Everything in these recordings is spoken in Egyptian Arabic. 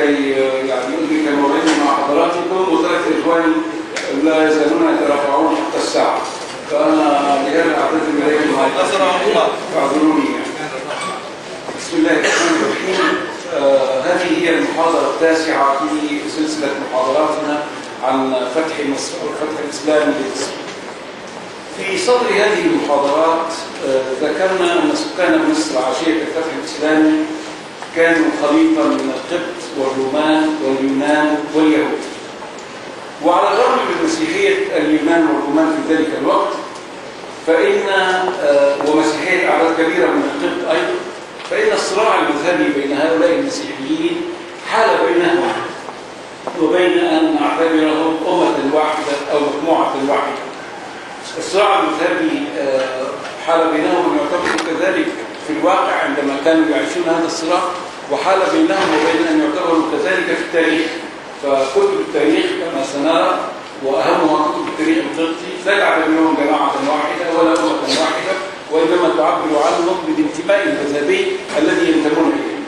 لكي يعني أدرك موعدي مع حضراتكم وترك إخواني لا يزالون يترافعون حتى الساعة فأنا لهذا أعتذر إليكم فاعذروني بسم الله الرحمن الرحيم آه هذه هي المحاضرة التاسعة في سلسلة محاضراتنا عن فتح مصر أو فتح الإسلام لمصر في صدر هذه المحاضرات آه ذكرنا أن سكان مصر عشية الفتح الإسلامي كانوا خليطا من القبط والرومان واليونان واليهود وعلى الرغم من مسيحية اليونان والرومان في ذلك الوقت فإن آه ومسيحية أعداد كبيرة من القبط أيضا فإن الصراع المذهبي بين هؤلاء المسيحيين حال بينهم وبين أن نعتبرهم أمة واحدة أو مجموعة واحدة الصراع المذهبي حال بينهم أن يعتبروا كذلك في الواقع عندما كانوا يعيشون هذا الصراع وحال بينهم وبين أن يعتبروا كذلك في التاريخ فكتب التاريخ كما سنرى وأهمها كتب التاريخ القبطي لا تعتبرهم جماعة واحدة ولا أمة واحدة وإنما تعبر عنهم بالانتماء المذهبي الذي ينتمون إليه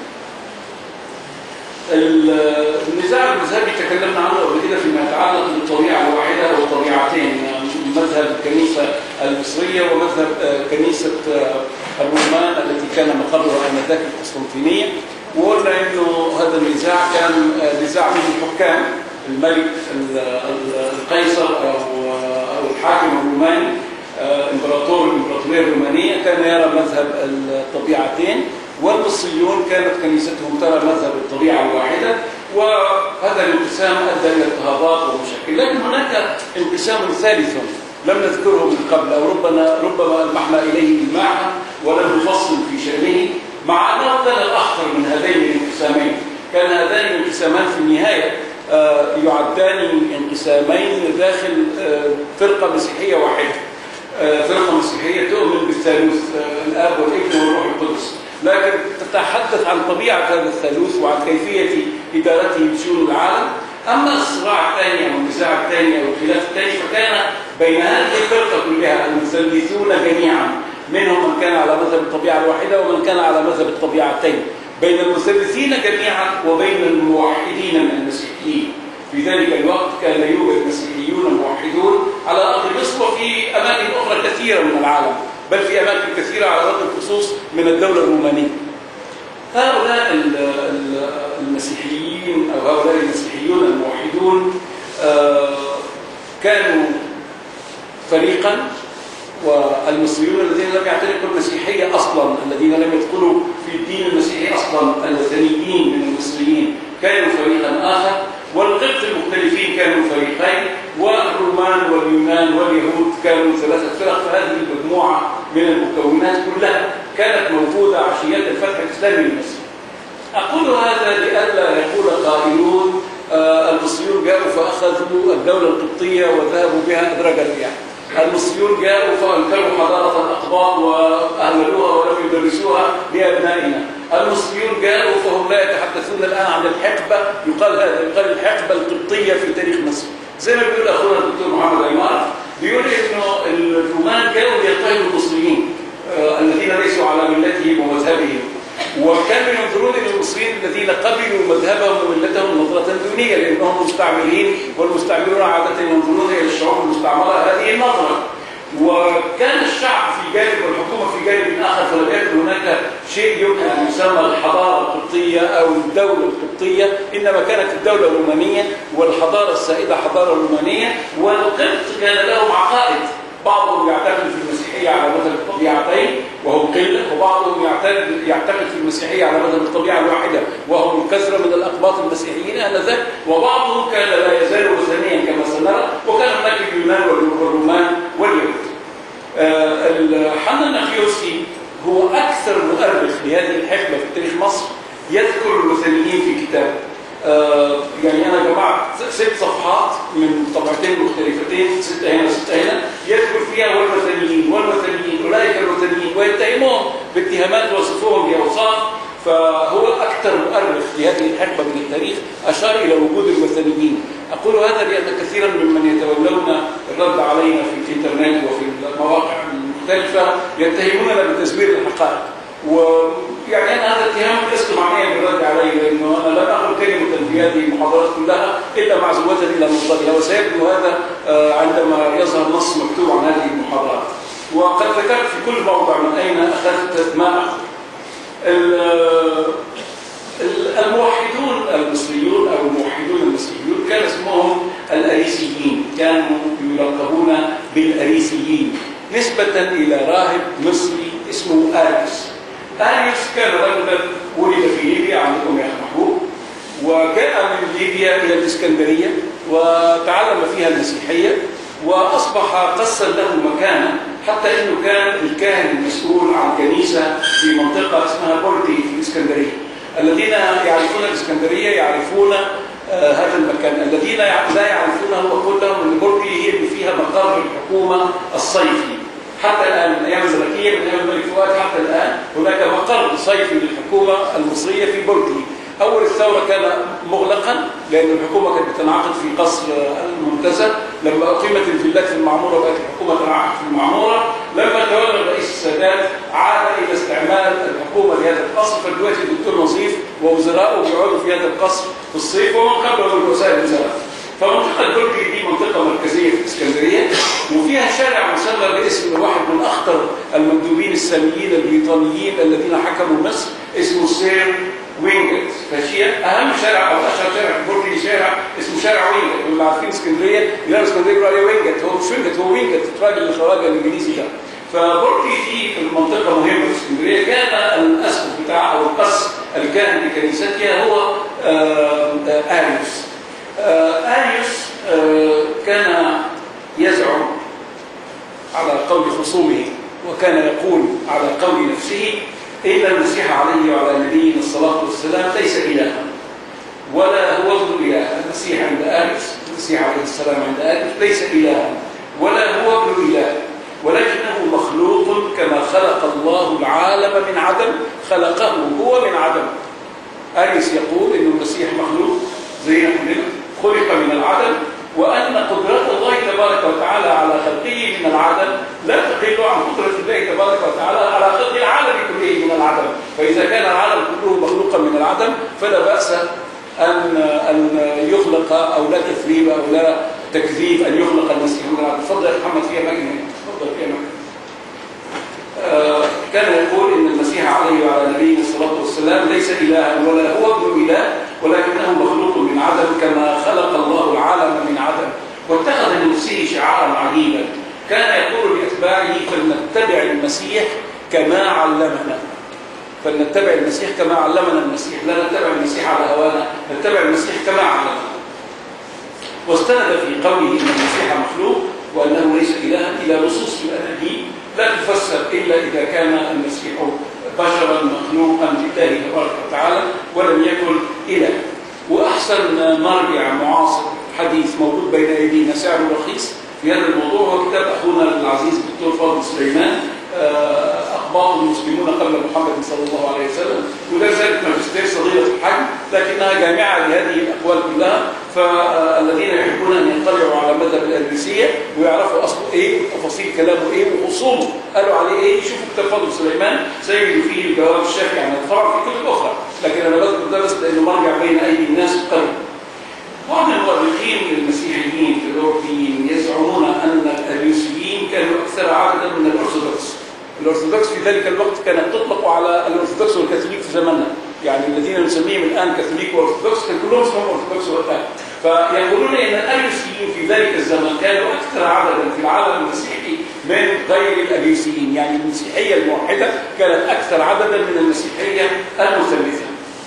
النزاع المذهبي تكلمنا عنه قبل كده فيما يتعلق بالطبيعة الواحدة أو طبيعتين مذهب الكنيسة المصرية ومذهب كنيسة الرومان التي كان مقرها آنذاك القسطنطينية وقلنا إنه هذا النزاع كان نزاع بين الحكام الملك القيصر أو أو الحاكم الروماني امبراطور الامبراطوريه الرومانيه كان يرى مذهب الطبيعتين والمصريون كانت كنيستهم ترى مذهب الطبيعه الواحده وهذا الانقسام ادى الى اضطهادات ومشاكل لكن هناك انقسام ثالث لم نذكره من قبل او ربما ربما المحنا اليه الماعة ولم نفصل في شانه مع انه كان الاخطر من هذين الانقسامين كان هذان الانقسامان في النهايه يعدان انقسامين داخل فرقه مسيحيه واحده فرقة مسيحية تؤمن بالثالوث الآب والابن والروح القدس لكن تتحدث عن طبيعة هذا الثالوث وعن كيفية إدارته لشؤون العالم أما الصراع الثاني أو النزاع الثاني أو الخلاف الثاني فكان بين هذه الفرقة كلها المثلثون جميعا منهم من كان على مذهب الطبيعة الواحدة ومن كان على مذهب الطبيعتين بين المثلثين جميعا وبين الموحدين من المسيحيين في ذلك الوقت كان يوجد مسيحيون موحدون على أرض مصر وفي أماكن أخرى كثيرة من العالم بل في أماكن كثيرة على وجه الخصوص من الدولة الرومانية هؤلاء المسيحيين أو هؤلاء المسيحيون الموحدون كانوا فريقا والمصريون الذين لم يعتنقوا المسيحية أصلا الذين لم يدخلوا في الدين المسيحي أصلا الوثنيين من المصريين كانوا فريقا آخر والقبط المختلفين كانوا فريقين والرومان واليونان واليهود كانوا ثلاثة فرق فهذه المجموعة من المكونات كلها كانت موجودة عشيات الفتح الإسلامي لمصر أقول هذا لئلا يقول قائلون آه المصريون جاءوا فأخذوا الدولة القبطية وذهبوا بها أدرج الرياح المصريون جاءوا فأنكروا حضارة الأقباط وأهملوها ولم يدرسوها لأبنائنا المصريون جاءوا فهم لا يتحدثون الآن عن الحقبة يقال هذا يقال الحقبة القبطية في تاريخ مصر زي ما بيقول أخونا الدكتور محمد أيمار بيقول إنه الرومان كانوا يضطهدوا المصريين آه الذين ليسوا على ملتهم ومذهبهم وكانوا ينظرون الى المصريين الذين قبلوا مذهبهم وملتهم نظره دونيه لانهم مستعمرين والمستعمرون عاده ينظرون الى الشعوب المستعمره هذه النظره وكان الشعب في جانب والحكومه في جانب اخر فلم يكن هناك شيء يمكن ان يسمى الحضاره القبطيه او الدوله القبطيه انما كانت الدوله الرومانيه والحضاره السائده حضاره رومانيه والقبط كان لهم عقائد بعضهم يعتقد في المسيحية على مذهب الطبيعتين وهم قلة وبعضهم يعتقد يعتقد في المسيحية على مذهب الطبيعة الواحدة وهم كثرة من الأقباط المسيحيين آنذاك وبعضهم كان لا يزال وثنيا كما سنرى وكان هناك اليونان والرومان واليهود. آه حنا النخيوسكي هو أكثر مؤرخ لهذه الحقبة في تاريخ مصر يذكر الوثنيين في كتابه. آه يعني انا جمعت ست صفحات من طبعتين مختلفتين ستة هنا ستة هنا يذكر فيها والوثنيين والوثنيين اولئك الوثنيين ويتهمهم باتهامات وصفوهم باوصاف فهو اكثر مؤرخ في هذه الحقبه من التاريخ اشار الى وجود الوثنيين اقول هذا لان كثيرا ممن يتولون الرد علينا في الانترنت وفي المواقع المختلفه يتهموننا بتزوير الحقائق ويعني انا هذا اتهام لست معنيا بالرد عليه لانه انا لم اقل كلمه في في هذه المحاضرات كلها الا معزوه الى مصدرها وسيبدو هذا آه، عندما يظهر نص مكتوب عن هذه المحاضرات وقد ذكرت في كل موضع من اين اخذت ما اخذ ال- ال- الموحدون المصريون او الموحدون المسيحيون كان اسمهم الاريسيين كانوا يلقبون بالاريسيين نسبه الى راهب مصري اسمه اريس اريس كان رجلا ولد في ليبيا عندكم يا أخي محبوب وجاء من ليبيا الى الاسكندريه وتعلم فيها المسيحيه واصبح قصا له مكانه حتى انه كان الكاهن المسؤول عن كنيسه في منطقه اسمها بورتي في الاسكندريه الذين يعرفون الاسكندريه يعرفون آه هذا المكان الذين يع- لا يعرفونه هو لهم ان بورتي هي اللي فيها مقر الحكومه الصيفي حتى الان من ايام الزمكيه من ايام الملك فؤاد حتى الان هناك مقر صيفي للحكومه المصريه في بورتي اول الثوره كان مغلقا لان الحكومه كانت بتنعقد في قصر المنتزه لما اقيمت الفيلات في المعموره بقت الحكومه تنعقد في المعموره لما تولى الرئيس السادات عاد الى استعمال الحكومه لهذا القصر فدلوقتي الدكتور نظيف ووزراءه بيقعدوا في هذا القصر في الصيف ومن قبله من رؤساء الوزراء فمنطقة بركلي دي منطقة مركزية في اسكندرية وفيها شارع مسمى باسم واحد من أخطر المندوبين الساميين البريطانيين الذين حكموا مصر اسمه سير وينجت فشيء أهم شارع أو أشهر شارع في بركلي شارع اسمه شارع وينجت اللي عارفين اسكندرية يلاقوا اسكندرية بيقولوا عليه وينجت هو مش وينجت هو وينجت الراجل الخواجة الإنجليزي ده فبركلي دي المنطقة مهمة في اسكندرية كان الأسقف بتاعها أو القس الكاهن لكنيستها هو آه، آه، آريوس آه، آريوس آه، كان يزعم على قول خصومه وكان يقول على قول نفسه إن المسيح عليه وعلى نبينا الصلاة والسلام ليس إلها ولا هو ابن إله المسيح عند آريوس المسيح عليه السلام عند آريوس ليس إلها ولا هو ابن إله ولكنه مخلوق كما خلق الله العالم من عدم خلقه هو من عدم أريس يقول إن المسيح مخلوق زينا كلنا خلق من العدم وأن قدرة الله تبارك وتعالى على خلقه من العدم لا تقل عن قدرة الله تبارك وتعالى على خلق العالم كله من العدم فإذا كان العالم كله مخلوقا من العدم فلا بأس أن أن يخلق أو لا تثريب أو لا تكذيب أن يخلق المسيح من العدم تفضل يا محمد فيها مجنة تفضل فيها مجنة آه، كان يقول ان المسيح عليه وعلى نبينا الصلاه والسلام ليس الها ولا هو ابن اله ولكنه مخلوق من عدم كما خلق الله العالم من عدم واتخذ لنفسه شعارا عجيبا كان يقول لاتباعه فلنتبع المسيح كما علمنا فلنتبع المسيح كما علمنا المسيح لا نتبع المسيح على هوانا نتبع المسيح كما علمنا واستند في قوله ان المسيح مخلوق وانه ليس الها الى نصوص في الاناجيل لا تفسر الا اذا كان المسيح بشرا مخلوقا لله تبارك وتعالى ولم يكن اله واحسن مرجع معاصر حديث موجود بين ايدينا سعره رخيص في هذا الموضوع هو كتاب اخونا العزيز الدكتور فاضل سليمان آه، اخبار المسلمون قبل محمد صلى الله عليه وسلم وده زالت ماجستير صغيره الحجم لكنها جامعه لهذه الاقوال كلها فالذين يحبون ان يطلعوا على مذهب الادريسيه ويعرفوا اصله ايه وتفاصيل كلامه ايه واصوله قالوا عليه ايه يشوفوا كتاب فاضل سليمان سيجدوا فيه الجواب الشافي عن الفرع في كتب اخرى لكن انا بذكر ده بس لانه مرجع بين ايدي الناس قريب بعض المؤرخين المسيحيين في الاوروبيين يزعمون ان الاريوسيين كانوا اكثر عددا من الارثوذكس. الارثوذكس في ذلك الوقت كانت تطلق على الارثوذكس والكاثوليك في زماننا، يعني الذين نسميهم الان كاثوليك وارثوذكس كان كلهم اسمهم ارثوذكس وقتها. فيقولون ان الاريوسيين في ذلك الزمن كانوا اكثر عددا في العالم المسيحي من غير الاريوسيين، يعني المسيحيه الموحده كانت اكثر عددا من المسيحيه المثلثه.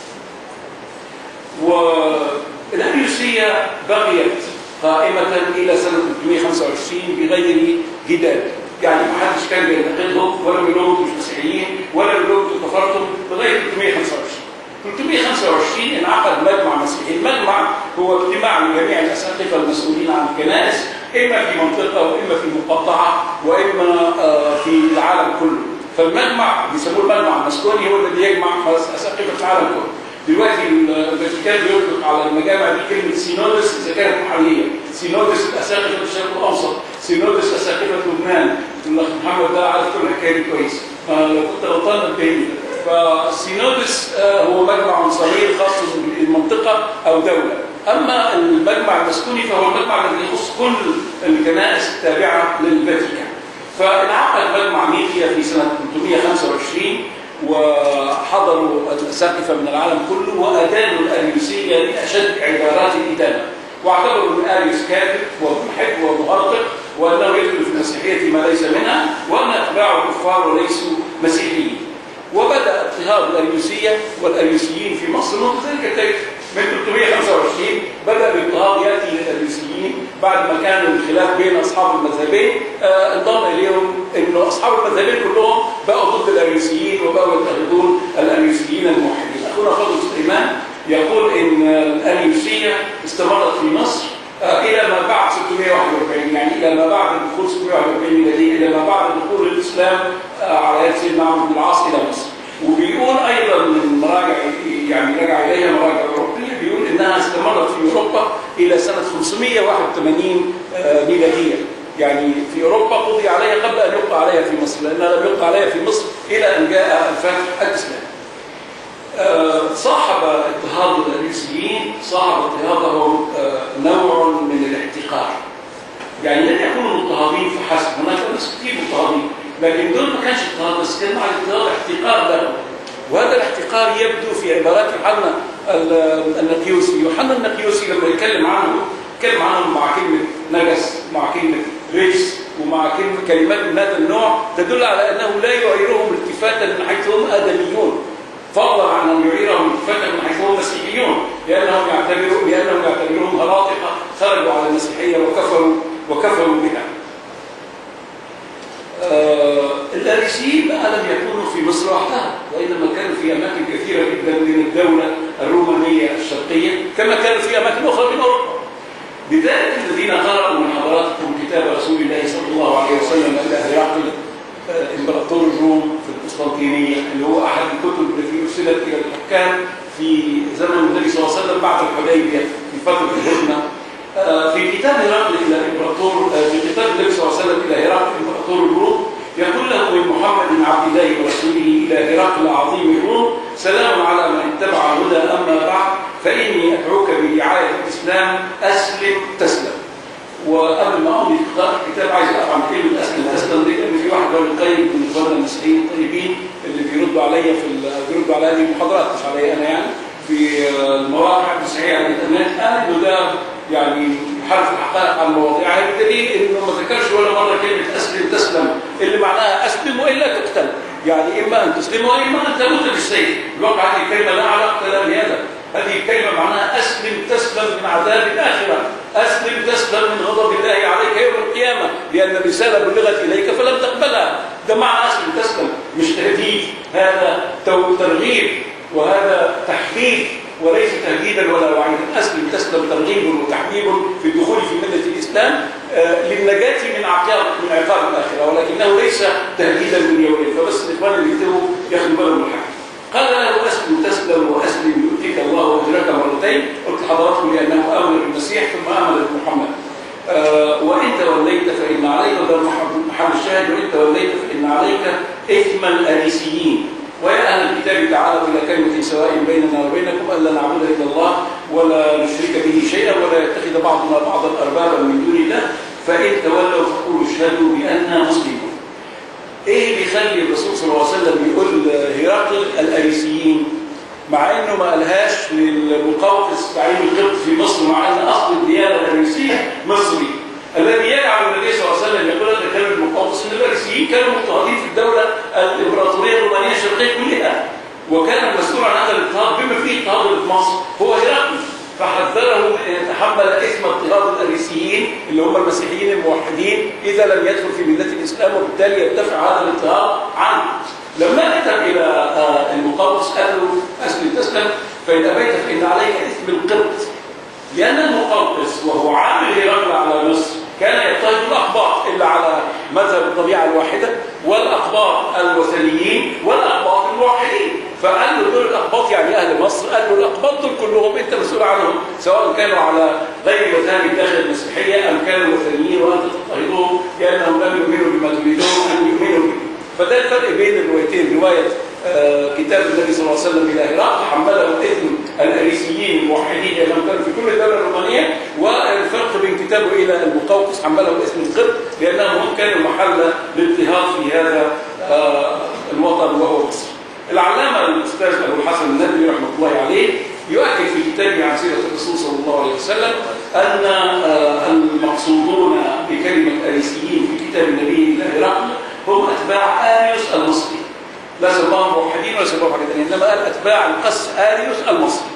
والأندلسية بقيت قائمة إلى سنة 325 بغير جدال يعني ما حدش كان بينتقدهم ولا بيقولوا انتوا مش مسيحيين ولا بيقولوا انتوا كفرتم لغاية 325 325 انعقد مجمع مسيحي المجمع هو اجتماع لجميع الأساقفة المسؤولين عن الكنائس إما في منطقة وإما في مقطعة وإما آه، في العالم كله فالمجمع بيسموه المجمع المسكوني هو الذي يجمع أساقفة العالم كله دلوقتي الفاتيكان بيطلق على المجامع دي كلمه سينودس اذا كانت محليه سينودس اساقفه الشرق الاوسط سينودس اساقفه لبنان الاخ محمد ده عارف كل الحكايه دي كويس لو كنت غلطان نبهني فالسينودس آه، هو مجمع صغير خاص المنطقة أو دولة أما المجمع المسكوني فهو المجمع الذي يخص كل الكنائس التابعة للفاتيكان فانعقد مجمع ميخيا في سنة 325 وحضروا الأساقفة من العالم كله وأدانوا الأريوسية بأشد عبارات الإدانة واعتبروا أن أريوس كاذب ومحب ومهرطق وأنه يدخل في المسيحية ما ليس منها وأن أتباعه كفار وليسوا مسيحيين وبدأ اضطهاد الأريوسية والأريوسيين في مصر منذ ذلك التاريخ من 325 بدأ الاضطهاد يأتي للأريوسيين بعد ما كان الخلاف بين أصحاب المذهبين آه، انضم إليهم أنه أصحاب المذهبين كلهم بقوا ضد الأريوسيين وبقوا يضطهدون الأريوسيين الموحدين أخونا فاضل سليمان يقول ان الاريوسيه استمرت في مصر آه، الى ما بعد 641 يعني الى ما بعد دخول 641 ميلاديه الى ما بعد دخول الاسلام آه، على يد سيدنا عمرو بن العاص الى مصر وبيقول ايضا من مراجع يعني رجع اليها مراجع اوروبيه بيقول انها استمرت في اوروبا الى سنه 581 آه، ميلاديه يعني في اوروبا قضي عليها قبل ان يقضى عليها في مصر لانها لم يقضى عليها في مصر الى ان جاء الفتح الاسلامي آه، صاحب اضطهاد الاريسيين صاحب اضطهادهم آه، نوع من الاحتقار يعني لم يكونوا مضطهدين فحسب هناك ناس كثير مضطهدين لكن دول ما كانش اضطهاد بس كان مع الاضطهاد احتقار لهم وهذا الاحتقار يبدو في عبارات يوحنا ال- النقيوسي يوحنا النقيوسي لما يتكلم عنه يتكلم عنهم مع كلمه نجس مع كلمه رجس ومع كلمه كلمات من هذا النوع تدل على انه لا يعيرهم التفاتا من حيث هم ادميون فضلا عن ان يعيرهم الفتى من حيث هم مسيحيون لانهم يعتبروا لانهم يعتبرون هراطقه خرجوا على المسيحيه وكفروا وكفروا بها. آه الاريسيين بقى لم يكونوا في مصر وحدها وانما كانوا في اماكن كثيره جدا من الدوله الرومانيه الشرقيه كما كانوا في اماكن اخرى من اوروبا. لذلك الذين قرأوا من حضراتكم كتاب رسول الله صلى الله عليه وسلم الى هرقل آه، امبراطور الروم في القسطنطينية اللي هو أحد الكتب التي أرسلت إلى الحكام في زمن النبي صلى الله عليه وسلم بعد الحديبية في فترة الهدنة آه، في كتاب هرقل إلى إمبراطور آه، في كتاب النبي صلى الله عليه وسلم إلى هرقل إمبراطور الروم يقول له من محمد بن عبد الله ورسوله إلى هرقل عظيم الروم سلام على من اتبع الهدى أما بعد فإني أدعوك برعاية الإسلام أسلم تسلم وقبل ما امضي في قراءه الكتاب عايز اقف عن كلمه اسلم تسلم دي لان في واحد راجل طيب من اخواننا المسيحيين الطيبين اللي بيردوا عليا في ال- بيردوا على هذه المحاضرات مش عليا انا يعني في المواقع المسيحيه على الانترنت قال انه ده يعني يحرف الحقائق عن مواضيعها بدليل انه ما ذكرش ولا مره كلمه اسلم تسلم اللي معناها اسلم والا تقتل يعني اما ان تسلم واما ان تموت بالسيف الواقع هذه الكلمه لا علاقه لها بهذا هذه الكلمة معناها أسلم تسلم من عذاب الآخرة أسلم تسلم من غضب الله عليك يوم القيامة لأن الرسالة بلغت إليك فلم تقبلها ده معنى أسلم تسلم مش تهديد هذا تو- ترغيب وهذا تحبيب وليس تهديدا ولا وعيدا أسلم تسلم ترغيب وتحبيب في الدخول في ملة الإسلام آه، للنجاة من عقاب من عقاب الآخرة ولكنه ليس تهديدا من يومين فبس الإخوان اللي يكتبوا ياخدوا بالهم من الحاجة قال له اسلم تسلم واسلم يؤتيك الله اجرك مرتين قلت لحضراتكم لانه امن بالمسيح ثم امن بمحمد آه وان توليت فان عليك وده محل محل الشاهد وان توليت فان عليك اثم الاريسيين ويا اهل الكتاب تعالوا الى كلمه سواء بيننا وبينكم الا نعبد الا الله ولا نشرك به شيئا ولا يتخذ بعضنا بعضا اربابا من دون الله فان تولوا فقولوا اشهدوا بانا مسلمون ايه اللي يخلي الرسول صلى الله عليه وسلم يقول هرقل الاريسيين مع انه ما قالهاش للمقوقس تعليم القبط في مصر مع ان اصل الديانه الاريسيه مصري الذي يجعل النبي صلى الله عليه وسلم يقول هذا كلام المقوقس ان الاريسيين كانوا مضطهدين في الدوله الامبراطوريه الرومانيه الشرقيه كلها وكان المسؤول عن هذا الاضطهاد بما فيه اضطهاد في مصر هو هرقل فحذره من ان يتحمل اثم اضطهاد الاريسيين اللي هم المسيحيين الموحدين اذا لم يدخل في مله الاسلام وبالتالي يرتفع هذا الاضطهاد عنه. لما كتب الى آه، المقوقس قال له اسلم تسلم فان ابيت فان عليك اثم القبط. لان المقوقس وهو عامل هرقل على مصر كان يضطهد الاقباط الا على مذهب الطبيعه الواحده والاقباط الوثنيين والاقباط الموحدين فقال له دول الاقباط يعني اهل مصر قال له الاقباط دول كلهم انت مسؤول عنهم سواء كانوا على غير مذاهب داخل المسيحيه ام كانوا وثنيين وانت تضطهدهم لانهم لم يؤمنوا بما تريدون ان يؤمنوا به فده الفرق بين الروايتين روايه آه، كتاب النبي صلى الله عليه وسلم الى هرقل حمله اثم الاريسيين الموحدين لانهم كانوا في كل الدوله الرومانيه والفرق بين كتابه الى المقوقس حمله اسم القبط لانهم هم كانوا محل الاضطهاد في هذا آه، الوطن وهو مصر. العلامه الاستاذ ابو الحسن الندوي رحمه الله عليه يؤكد في كتابه عن سيره الرسول صلى الله عليه وسلم ان آه، المقصودون بكلمه اريسيين في كتاب النبي الى هرقل هم اتباع اريوس المصري. لا سماهم موحدين ولا سماهم حاجه ثانيه انما قال اتباع القس اريوس المصري.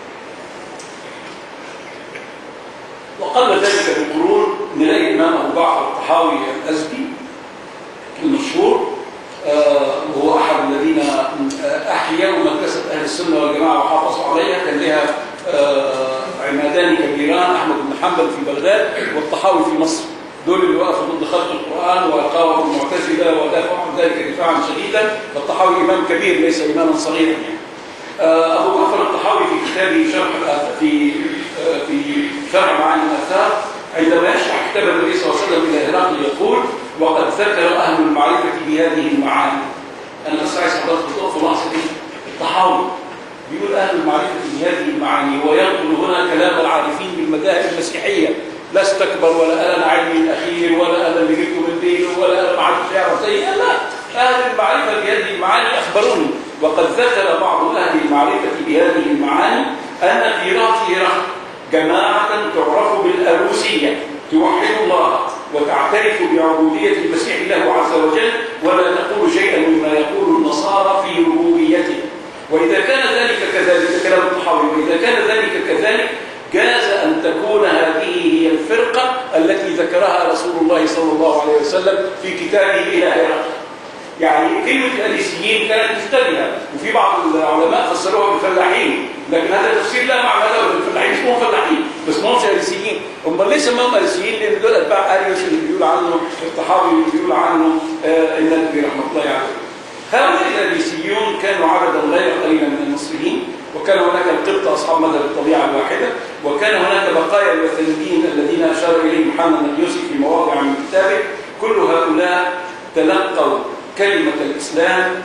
وقبل ذلك بقرون نلاقي الامام ابو جعفر الطحاوي الازدي المشهور آه، وهو احد الذين آه، احيوا مدرسه اهل السنه والجماعه وحافظوا عليها كان لها آه، عمادان كبيران احمد بن حنبل في بغداد والطحاوي في مصر دول اللي وقفوا ضد خلق القران والقاوا المعتزله ودافعوا عن ذلك دفاعا شديدا فالطحاوي امام كبير ليس اماما صغيرا يعني. آه، ابو جعفر الطحاوي في كتابه شرح الآثار- في آه، في شرح معاني الاثار عندما يشرح كتاب النبي صلى الله عليه وسلم الى هرقل يقول وقد ذكر اهل المعرفه بهذه المعاني انا بس عايز حضرتك تقف في لحظه دي الطحاوي بيقول اهل المعرفه بهذه المعاني وينقل هنا كلام العارفين بالمذاهب المسيحيه لا استكبر ولا انا علمي الاخير ولا انا اللي جبته من دينه ولا انا ما عرفتش اعرف زي لا اهل المعرفه بهذه المعاني اخبروني وقد ذكر بعض اهل المعرفه بهذه المعاني ان في راس هرقل جماعه تعرف بالاروسيه توحد الله وتعترف بعبوديه المسيح له عز وجل ولا تقول شيئا مما يقول النصارى في ربوبيته واذا كان ذلك كذلك كلام الطحاوي واذا كان ذلك كذلك جاز ان تكون هذه هي الفرقه التي ذكرها رسول الله صلى الله عليه وسلم في كتابه الى هرقل يعني كلمة الأليسيين كانت مشتبهة وفي بعض العلماء فسروها بالفلاحين لكن هذا التفسير لا معنى له الفلاحين اسمهم فلاحين بس ما همش أليسيين امال ليه سماهم أليسيين لأن دول أتباع أريوس اللي بيقول عنه الطحاوي اللي بيقول عنه آه النبي رحمة الله عليه هؤلاء الأليسيون كانوا عددا غير قليلا من المصريين وكان هناك القبط أصحاب مذهب الطبيعة الواحدة وكان هناك بقايا الوثنيين الذين أشار إليهم محمد النبيوسي في مواضع من كتابه كل هؤلاء تلقوا كلمة الإسلام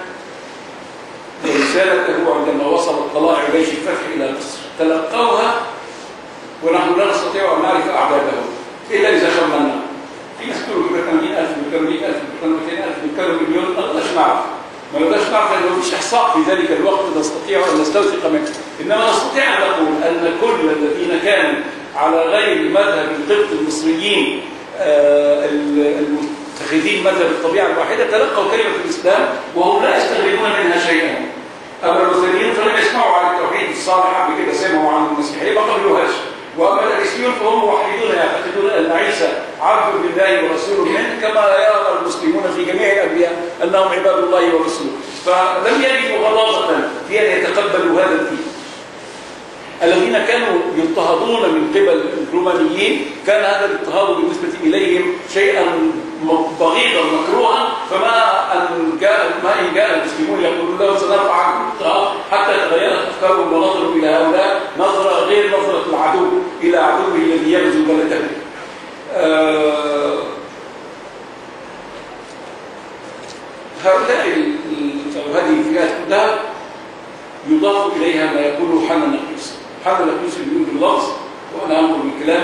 ورسالته عندما وصل الطلائع جيش الفتح إلى مصر تلقوها ونحن لا نستطيع أن نعرف أعدادهم إلا إذا خمنا في ناس كانوا بيقولوا 80000 بيقولوا 100000 بيقولوا 200000 بيقولوا مليون ما نقدرش نعرف ما نقدرش نعرف لأنه مفيش إحصاء في ذلك الوقت نستطيع أن نستوثق منه إنما نستطيع أن نقول أن كل الذين كانوا على غير مذهب القبط المصريين آه المتخذين مذهب الطبيعة الواحدة تلقوا كلمة الإسلام وهم لا يستغربون منها شيئا أما الوثنيين فلم يسمعوا عن التوحيد الصالح قبل كده سمعوا عن المسيحية ما قبلوهاش وأما الأريسيون فهم موحدون يعتقدون أن عيسى عبد لله ورسول منه كما يرى المسلمون في جميع الأنبياء أنهم عباد الله ورسوله فلم يجدوا غلاظة في أن يتقبلوا هذا الدين الذين كانوا يضطهدون من قبل الرومانيين كان هذا الاضطهاد بالنسبة إليهم شيئا بغيضا مكروها فما أن جاء ما إن جاء المسلمون يقولون له سنرفع عنكم الاضطهاد حتى تغيرت أفكارهم ونظروا إلى هؤلاء نظرة غير نظرة العدو إلى عدوه الذي يغزو بلده آه هؤلاء هذه الفئات كلها يضاف إليها ما يقوله حنا نقيس حنا نقيس بيقول باللفظ وأنا أنقل من كلامه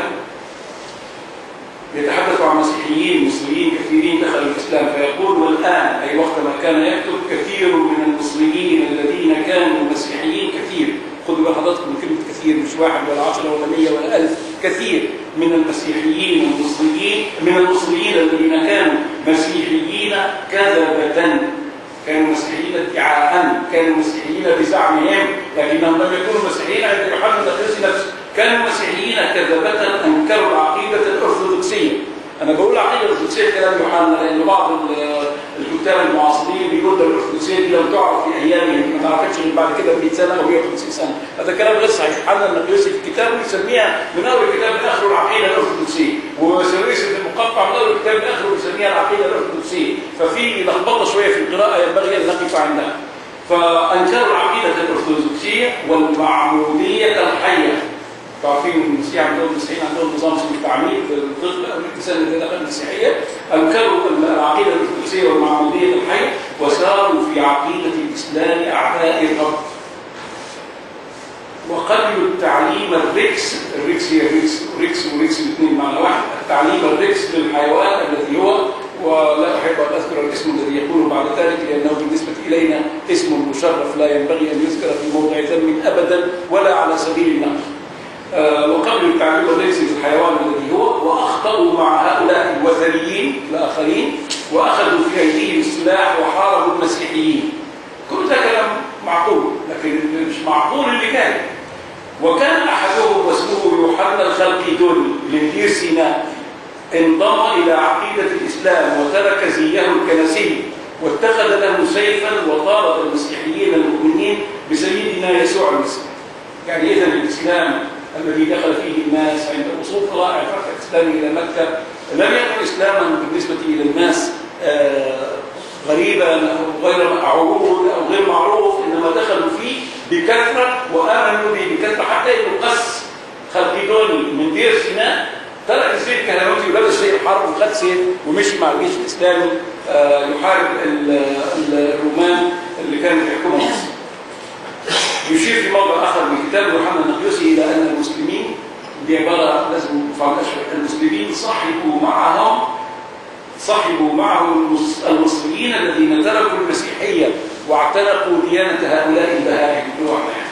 يتحدث عن مسيحيين مصريين كثيرين دخلوا الإسلام فيقول والآن أي وقت ما كان يكتب كثير من المصريين الذين كانوا مسيحيين كثير خذوا بال حضراتكم من كلمة كثير مش واحد ولا عشرة ولا مية ولا ألف كثير من المسيحيين المصريين من المصريين الذين كانوا مسيحيين كذبة كانوا مسيحيين ادعاء كانوا مسيحيين بزعمهم لكنهم لم يكونوا مسيحيين عند يوحنا الدقيسي نفسه كانوا مسيحيين كذبة أنكروا العقيدة الأرثوذكسية أنا بقول العقيدة الأرثوذكسية كلام يوحنا لأن بعض الكتاب المعاصرين بيقول ده الأرثوذكسية دي لم تعرف في أيامهم ما تعرفتش غير بعد كده ب 100 سنة أو 150 سنة هذا كلام غير صحيح يوحنا النقيوسي في كتابه يسميها من أول كتاب لآخره العقيدة الأرثوذكسية وسيريس بن المقطع من أول كتاب لآخره يسميها العقيدة الأرثوذكسية ففي لخبطة شوية في القراءة ينبغي أن نقف عندها فأنكروا العقيدة الأرثوذكسية والمعمودية الحية تعرفين المسيح عندهم المسيحيين عندهم نظام اسمه التعميد الطفل قبل الانسان اللي دخل المسيحيه انكروا العقيده الارثوذكسيه والمعموديه الحيه وساروا في عقيده الاسلام وقبلوا التعليم الريكس الريكس هي ريكس ريكس وريكس الاثنين معنى واحد التعليم الريكس للحيوان الذي هو ولا احب ان اذكر الاسم الذي يقول بعد ذلك لانه بالنسبه الينا اسم مشرف لا ينبغي ان يذكر في موضع ذم ابدا ولا على سبيل النقد آه، وقبل التعليم الرئيسي للحيوان الذي هو واخطاوا مع هؤلاء الوثنيين الاخرين واخذوا في ايديهم السلاح وحاربوا المسيحيين كل ده كلام معقول لكن مش معقول اللي كان وكان احدهم واسمه يوحنا الخلقيدوني من دير سيناء انضم الى عقيده الاسلام وترك زيه الكنسي واتخذ له سيفا وطارد المسيحيين المؤمنين بسيدنا يسوع المسيح يعني اذا الاسلام الذي دخل فيه الناس عند وصول طلائع الفتح الاسلامي الى مكه لم يكن اسلاما بالنسبه الى الناس آه، غريبا او غير معروف او غير معروف انما دخلوا فيه بكثره وامنوا به بكثره حتى انه قس خلقيدوني من دير سيناء ترك السيف الكهنوتي ولبس سيف حرب وخد سيف ومشي مع الجيش الاسلامي آه، يحارب ال- ال- الرومان اللي كانوا بيحكموا مصر. يشير في موضع اخر من كتاب يوحنا النقيوسي الى ان المسلمين دي عباره لازم نفهمها شويه المسلمين صحبوا معهم صحبوا معهم المس- المصريين الذين تركوا المسيحيه واعتنقوا ديانه هؤلاء البهائم نوعا يعني.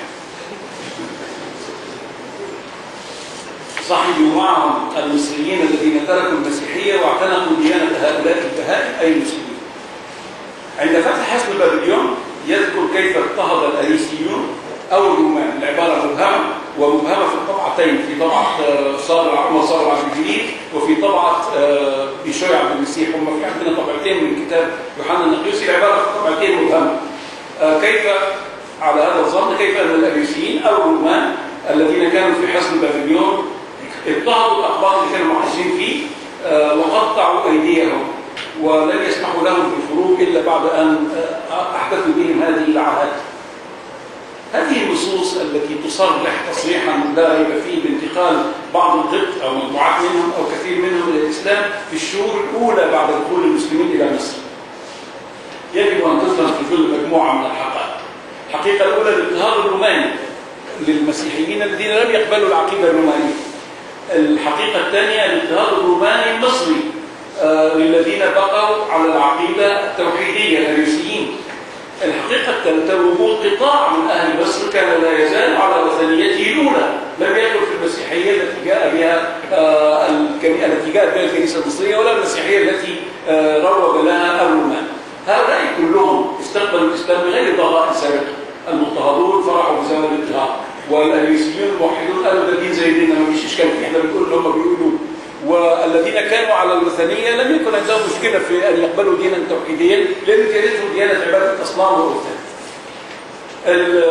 صحبوا معهم المصريين الذين تركوا المسيحيه واعتنقوا ديانه هؤلاء البهائم اي المسلمين. عند فتح حصن بابليون يذكر كيف اضطهد الاريسيون او الرومان العباره مبهمه ومبهمه في الطبعتين في طبعه آه، صابر عمر صابر عبد الجليل وفي طبعه آه، بشوي عبد المسيح هم في عندنا طبعتين من كتاب يوحنا النقيوسي العباره في الطبعتين مبهمه آه، كيف على هذا الظن كيف ان الاريسيين او الرومان الذين كانوا في حصن بابليون اضطهدوا الاقباط اللي كانوا محاصرين فيه آه، وقطعوا ايديهم ولم يسمحوا لهم بالخروج الا بعد ان آه، احدثوا بهم هذه العاهات. هذه النصوص التي تصرح تصريحا لا ريب فيه بانتقال بعض القبط او مجموعات منهم او كثير منهم الى الاسلام في الشهور الاولى بعد دخول المسلمين الى مصر. يجب ان تفهم في كل مجموعه من الحقائق. الحقيقه الاولى الاضطهاد الروماني للمسيحيين الذين لم يقبلوا العقيده الرومانيه. الحقيقه الثانيه الاضطهاد الروماني المصري آه، للذين بقوا على العقيده التوحيديه الاريوسيين. الحقيقة الثالثة وجود قطاع من أهل مصر كان لا يزال على وثنيته الأولى لم يدخل في المسيحية التي جاء بها آه، الكني- التي جاءت بها الكنيسة المصرية ولا المسيحية التي آه، روج لها الرومان هؤلاء كلهم استقبلوا الإسلام بغير ضغائن سابقة المضطهدون فرحوا بزمن الاضطهاد والأليسيون الموحدون قالوا ده دين زي ديننا ما فيش إشكال فيه احنا بنقول اللي هم بيقولوا والذين كانوا على الوثنية لم يكن عندهم مشكلة في أن يقبلوا دينا توحيديا لأن ديانتهم ديانة عبادة أصنام وأوثان. ال-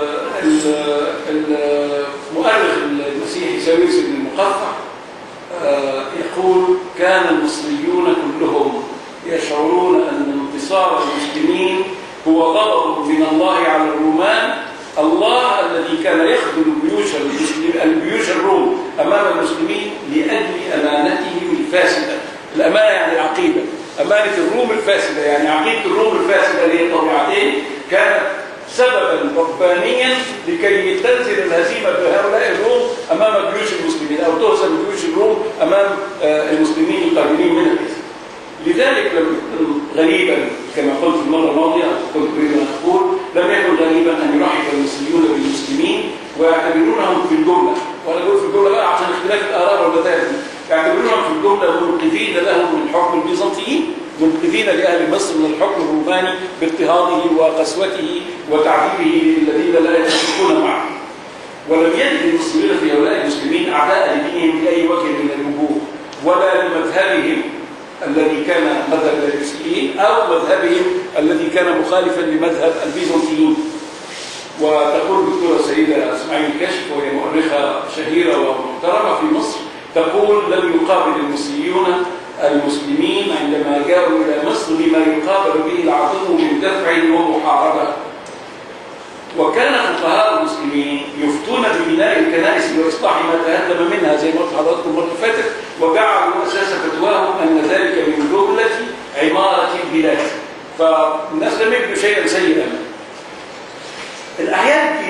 ال- المؤرخ المسيحي ساويرس بن المقفع آه، يقول كان المصريون كلهم يشعرون أن انتصار المسلمين هو غضب من الله على الرومان الله الذي كان يخذل جيوش المسلمين الجيوش الروم امام المسلمين لاجل امانتهم الفاسده الامانه يعني العقيده امانه الروم الفاسده يعني عقيده الروم الفاسده اللي هي طبيعتين كانت سببا ربانيا لكي تنزل الهزيمه بهؤلاء الروم امام جيوش المسلمين او تهزم جيوش الروم امام آه، المسلمين القادمين من الاسلام لذلك لم يكن غريبا كما قلت في المره الماضيه أو كنت اريد ان اقول لم يكن غريبا ان يرحب المسلمون بالمسلمين ويعتبرونهم في الجمله وانا بقول في الجمله بقى عشان اختلاف الاراء والمذاهب يعتبرونهم في الجمله منقذين لهم من حكم البيزنطيين منقذين لاهل مصر من الحكم الروماني باضطهاده وقسوته وتعذيبه للذين لا يتفقون معه ولم يجد المسلمين في هؤلاء المسلمين اعداء لدينهم باي وجه من الوجوه ولا لمذهبهم الذي كان مذهب الاريوسيين او مذهبهم الذي كان مخالفا لمذهب البيزنطيين وتقول الدكتوره سيده اسماعيل كشف وهي مؤرخه شهيره ومحترمه في مصر تقول لم يقابل المصريون المسلمين عندما جاءوا الى مصر بما يقابل به العدو من دفع ومحاربه وكان فقهاء المسلمين يفتون ببناء الكنائس واصلاح ما تهدم منها زي ما قلت حضراتكم المره اللي فاتت وجعلوا اساس فتواهم ان ذلك من جمله عماره البلاد فالناس لم يجدوا شيئا سيئا الاعياد الدينيه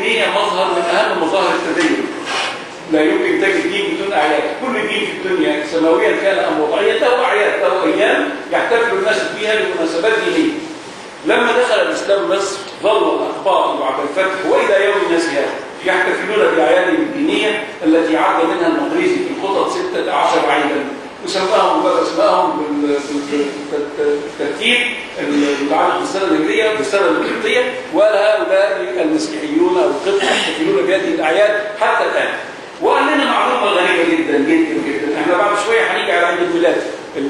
الدينية مظهر من أهم مظاهر التدين لا يمكن تجد دين بدون أعياد كل دين في الدنيا سماويا كان أم وضعيا له أعياد له أيام يحتفل الناس فيها بمناسبات دينية لما دخل الإسلام مصر ظل الأخبار بعد الفتح وإلى يوم الناس هذا يحتفلون بأعيادهم الدينية التي عاد منها المقريزي في الخطط 16 عيدا وسماهم وبدأ اسمائهم بالترتيب المتعلق بالسنة الهجرية بالسنة القبطية وقال هؤلاء المسيحيون أو القبط يحتفلون بهذه الأعياد حتى الآن وقال لنا معلومة غريبة جدا جدا جدا احنا بعد شوية هنيجي على عيد الميلاد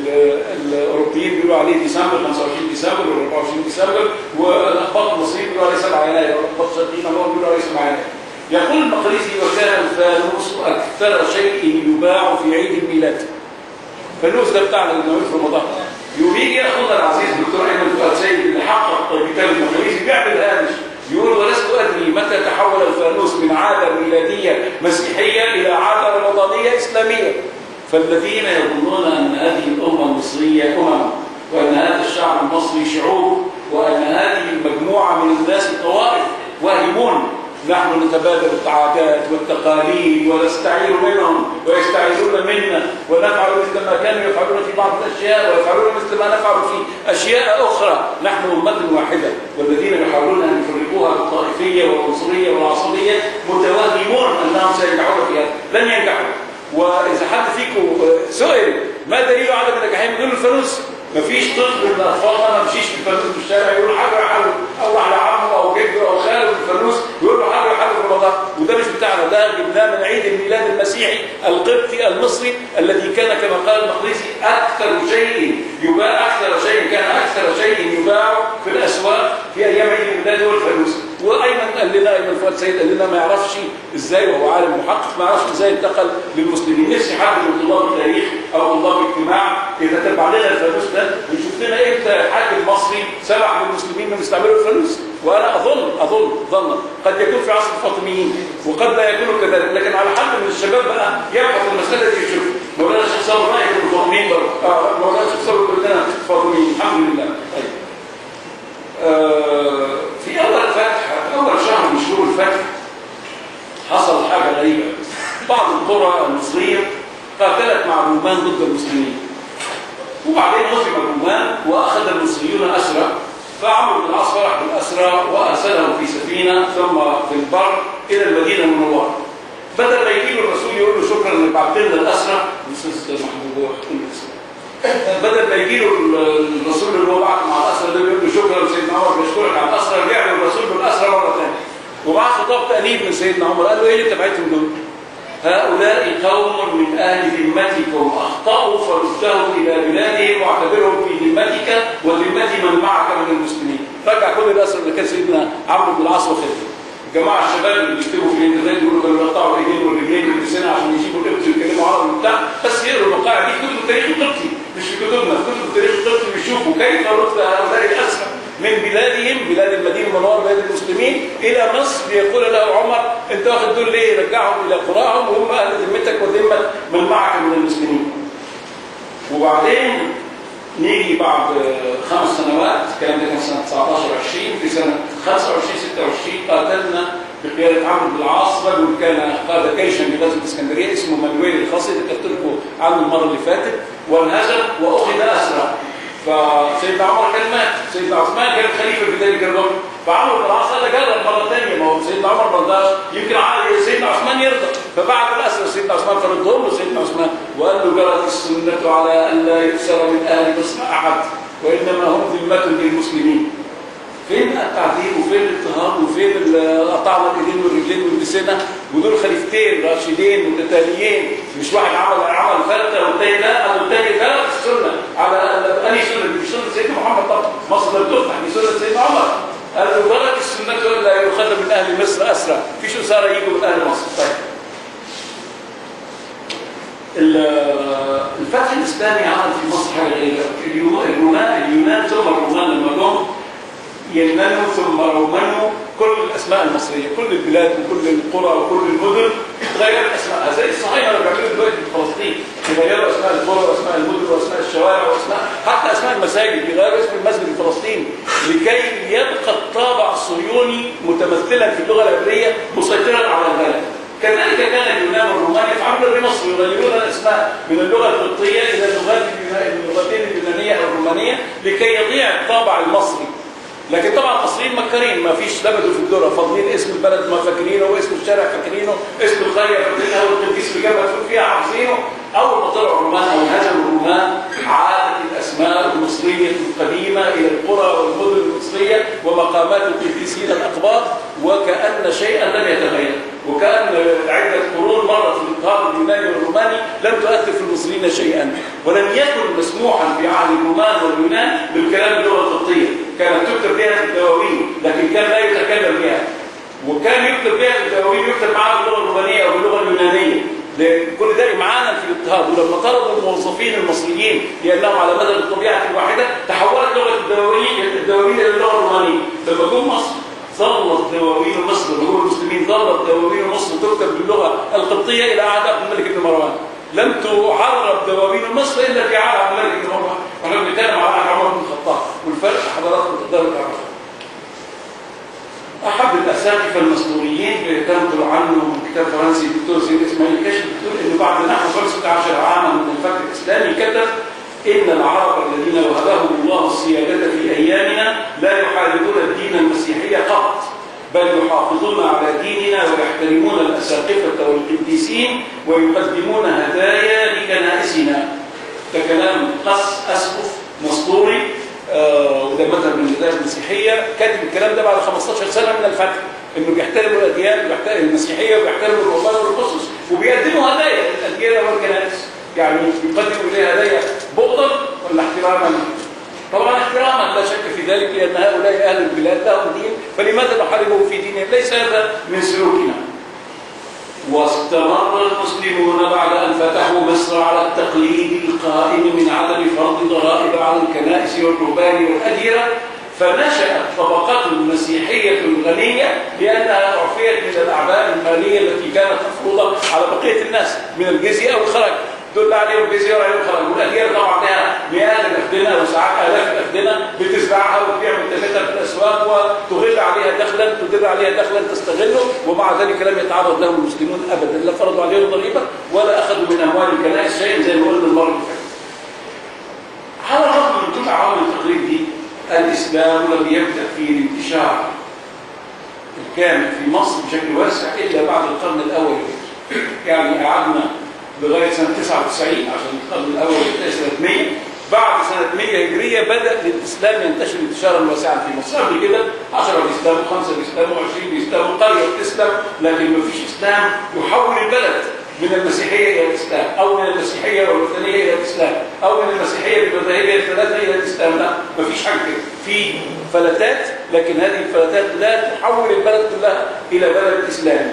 الاوروبيين بيقولوا عليه ديسمبر 25 ديسمبر ولا 24 ديسمبر والاخبار المصريين بيقولوا عليه 7 يناير والاخبار الشرقيين بيقولوا عليه 7 يناير يقول المقريزي وكان الفانوس اكثر شيء يباع في عيد الميلاد الفانوس ده بتاعنا اللي بنعمله في رمضان يقوم يجي اخونا العزيز دكتور ايمن فؤاد سيد اللي حقق كتاب المقريزي بيعمل هامش يقول ولست ادري متى تحول الفانوس من عاده ميلاديه مسيحيه الى عاده رمضانيه اسلاميه فالذين يظنون أن هذه الأمة المصرية أمم وأن هذا الشعب المصري شعوب وأن هذه المجموعة من الناس طوائف واهمون نحن نتبادل العادات والتقاليد ونستعير منهم ويستعيرون منا ونفعل مثل ما كانوا يفعلون في بعض الاشياء ويفعلون مثل ما نفعل في اشياء اخرى نحن امه واحده والذين يحاولون ان يفرقوها بالطائفيه والعنصريه والعصبيه متوهمون انهم سينجحون في هذا لن ينجحوا واذا حد فيكم سئل ما دليل عدم نجاحهم يقول الفانوس مفيش طفل من الاطفال ما مشيش بالفانوس في الشارع يقول حاجه يحاول او على عمه او جده او خاله بالفانوس يقول له حاجه يحاول في رمضان وده مش بتاعنا ده جبناه من عيد الميلاد المسيحي القبطي المصري الذي كان كما قال المقدسي اكثر شيء يباع اكثر شيء كان اكثر شيء يباع في الاسواق في ايام عيد الميلاد هو الفانوس وايمن قال لنا ايمن فؤاد سيد قال لنا ما يعرفش ازاي وهو عالم محقق ما يعرفش ازاي انتقل للمسلمين نفسي حد من طلاب التاريخ او طلاب الاجتماع يتتبع لنا الفانوس ده ويشوف لنا امتى حد مصري سمع للمسلمين من يستعملوا الفانوس وانا اظن اظن ظنا قد يكون في عصر الفاطميين وقد لا يكون كذلك لكن على حد من الشباب بقى يبحث المساله دي يشوف مولانا الشيخ صابر رايح الفاطميين برضه اه مولانا الشيخ صابر يقول لنا الفاطميين الحمد لله طيب آه في اول الفتح اول شهر من شهور الفتح حصل حاجه غريبه بعض القرى المصريه قاتلت مع الرومان ضد المسلمين وبعدين هزم الرومان واخذ المصريون اسرى فعمرو بن العاص فرح بالاسرى وارسلهم في سفينه ثم في البر الى المدينه المنوره بدل ما يجي له الرسول يقول له شكرا انك بعت لنا الاسرى الاستاذ محمود بدل ما يجي له الرسول اللي هو بعت مع الاسرى ده يقول له شكرا سيدنا عمر بيشكرك على الاسرى رجع له الرسول بالاسرى مره ثانيه وبعت خطاب تانيب من سيدنا عمر قال له ايه اللي تبعتهم دول؟ هؤلاء قوم من اهل ذمتكم اخطاوا فردهم الى بلادهم واعتبرهم في ذمتك وذمه من معك من المسلمين رجع كل الاسرى اللي كان سيدنا عمرو بن العاص واخدهم الجماعه الشباب اللي بيكتبوا في الانترنت يقولوا كانوا يقطعوا الايدين والرجلين واللسان عشان يجيبوا القبط ويتكلموا عربي وبتاع بس يقروا الوقائع دي كتب التاريخ القبطي مش في كتبنا في كتب التاريخ القبطي بيشوفوا كيف رد هؤلاء الاسرى من بلادهم بلاد المدينه المنوره بلاد المسلمين الى مصر ليقول له عمر انت واخد دول ليه؟ رجعهم الى قراهم وهم اهل ذمتك وذمه من معك من المسلمين. وبعدين نيجي بعد خمس سنوات الكلام ده كان سنه 19 20 في سنه 25 26 قاتلنا بقياده عمرو بن العاص رجل كان قاد جيشا بغزوه اسكندريه اسمه مانويل الخاصي اللي كتبت لكم عنه المره اللي فاتت وانهزم واخذ اسرى فسيدنا عمر كان مات سيدنا عثمان كان خليفه في ذلك الوقت فعمرو بن العاص قال جرب مره ثانيه ما هو سيدنا عمر ما رضاش يمكن سيدنا عثمان يرضى فبعد الاسر سيدنا عثمان فردهم له سيدنا عثمان وقال له جرت السنه على ان لا يكسر من اهل مصر احد وانما هم ذمه للمسلمين فين التعذيب وفين الاضطهاد وفين قطعنا الايدين والرجلين واللسانه ودول خليفتين راشدين متتاليين مش واحد عمل عمل فلته والتاني لا والتاني ترك السنه على انهي سنه دي مش سنه سيدنا محمد طبعا مصر لم تفتح دي سنه سيدنا عمر قال له بلغت السنه ولا يؤخذ من اهل مصر اسرى فيش اساره يجوا من اهل مصر طيب الفتح الاسلامي عمل في مصر حاجه غريبه اليونان اليونان ثم الرومان لما جم يمنوا ثم رومنوا كل الاسماء المصريه كل البلاد وكل القرى وكل المدن تغيرت اسمائها زي الصهاينه اللي بيعملوا دلوقتي في فلسطين يغيروا اسماء القرى واسماء المدن واسماء الشوارع واسماء حتى اسماء المساجد يغيروا اسم المسجد الفلسطيني لكي يبقى الطابع الصهيوني متمثلا في اللغه العبريه مسيطرا على البلد كذلك كان اليونان والرومان يفعلون بمصر يغيرون الاسماء من اللغه القبطيه الى اللغات اللغتين اليونانيه او الرومانيه لكي يضيع الطابع المصري لكن طبعا المصريين مكرين ما فيش لبدوا في الذره فاضلين اسم البلد ما فاكرينه واسم الشارع فاكرينه اسم القريه فاكرينها والقديس اللي جنب فيها حافظينه اول ما طلعوا الرومان او هزموا الرومان عادت الاسماء المصريه القديمه الى القرى والمدن المصريه ومقامات القديسين الاقباط وكان شيئا لم يتغير وكان عده قرون مرت في الاضطهاد اليوناني والروماني لم تؤثر في المصريين شيئا ولم يكن مسموحا في عهد الرومان واليونان بالكلام باللغه القبطيه كانت تكتب بها في الدواوين لكن كان لا يتكلم بها وكان يكتب بها في الدواوين يكتب معها باللغه الرومانيه او باللغه اليونانيه كل ده امعانا في الاضطهاد ولما طردوا الموظفين المصريين لانهم على مدى الطبيعه الواحده تحولت لغه الدواوين الدواوين الى اللغه الرومانيه لما جم مصر ظلت دواوين مصر جمهور المسلمين ظلت دواوين مصر تكتب باللغه القبطيه الى عهد عبد الملك بن مروان لم تعرب دواوين مصر الا في عهد عبد الملك بن مروان واحنا بنتكلم على عهد عمر بن الخطاب والفرق حضراتكم تقدروا تعرفوا احد الاساتذه المصدوريين اللي تنقل عنه من كتاب فرنسي الدكتور سيد اسماعيل كشف بتقول ان بعد نحو 16 عاما من الفتح الاسلامي كتب ان العرب الذين وهبهم الله السياده في ايامنا لا يحاربون الدين المسيحي قط بل يحافظون على ديننا ويحترمون الاساقفه والقديسين ويقدمون هدايا لكنائسنا ده كلام قس اسقف مصدوري آه وده مذهب من المذاهب المسيحيه كاتب الكلام ده بعد 15 سنه من الفتح انه بيحترموا الاديان وبيحترم المسيحيه وبيحترموا الرهبان والقصص وبيقدموا هدايا للاديان والكنائس يعني يقدموا اليها هدايا بغضا ولا احتراما طبعا احتراما لا شك في ذلك لان هؤلاء اهل البلاد لهم دين فلماذا نحاربهم في دينهم ليس هذا من سلوكنا واستمر المسلمون بعد أن فتحوا مصر على التقليد القائم من عدم فرض ضرائب على الكنائس والرهبان والأديرة فنشأت طبقة مسيحية غنية لأنها أعفيت من الأعباء المالية التي كانت مفروضة على بقية الناس من الجزية أو الخراج دول عليهم الجزية وعليهم الخراج والأديرة طبعا لها مئات الأفدنة وساعات آلاف الأفدنة بتزرعها وتبيع منتجاتها في الأسواق وتغل عليها دخلا تدر عليها دخلا تستغله ومع ذلك لم يتعرض لهم المسلمون أبدا لا فرضوا عليهم ضريبة ولا أخذوا من أموال الكنائس شيئا زي ما قلنا المرة اللي فاتت على الرغم من كل عوامل التقليد دي الإسلام لم يبدأ في الانتشار الكامل في مصر بشكل واسع إلا بعد القرن الأول يعني قعدنا لغاية سنة 99 عشان القرن الأول ينتهي سنة 100 بعد سنة 100 هجرية بدأ الإسلام ينتشر انتشارا واسعا في مصر قبل كده 10 بيسلموا 5 بيسلموا 20 بيسلموا قرية بتسلم لكن ما فيش إسلام يحول البلد من المسيحية إلى الإسلام أو من المسيحية والوثنية إلى الإسلام أو من المسيحية بالمذاهبية الثلاثة إلى الإسلام لا مفيش حاجة كده في فلتات لكن هذه الفلتات لا تحول البلد كلها إلى بلد إسلامي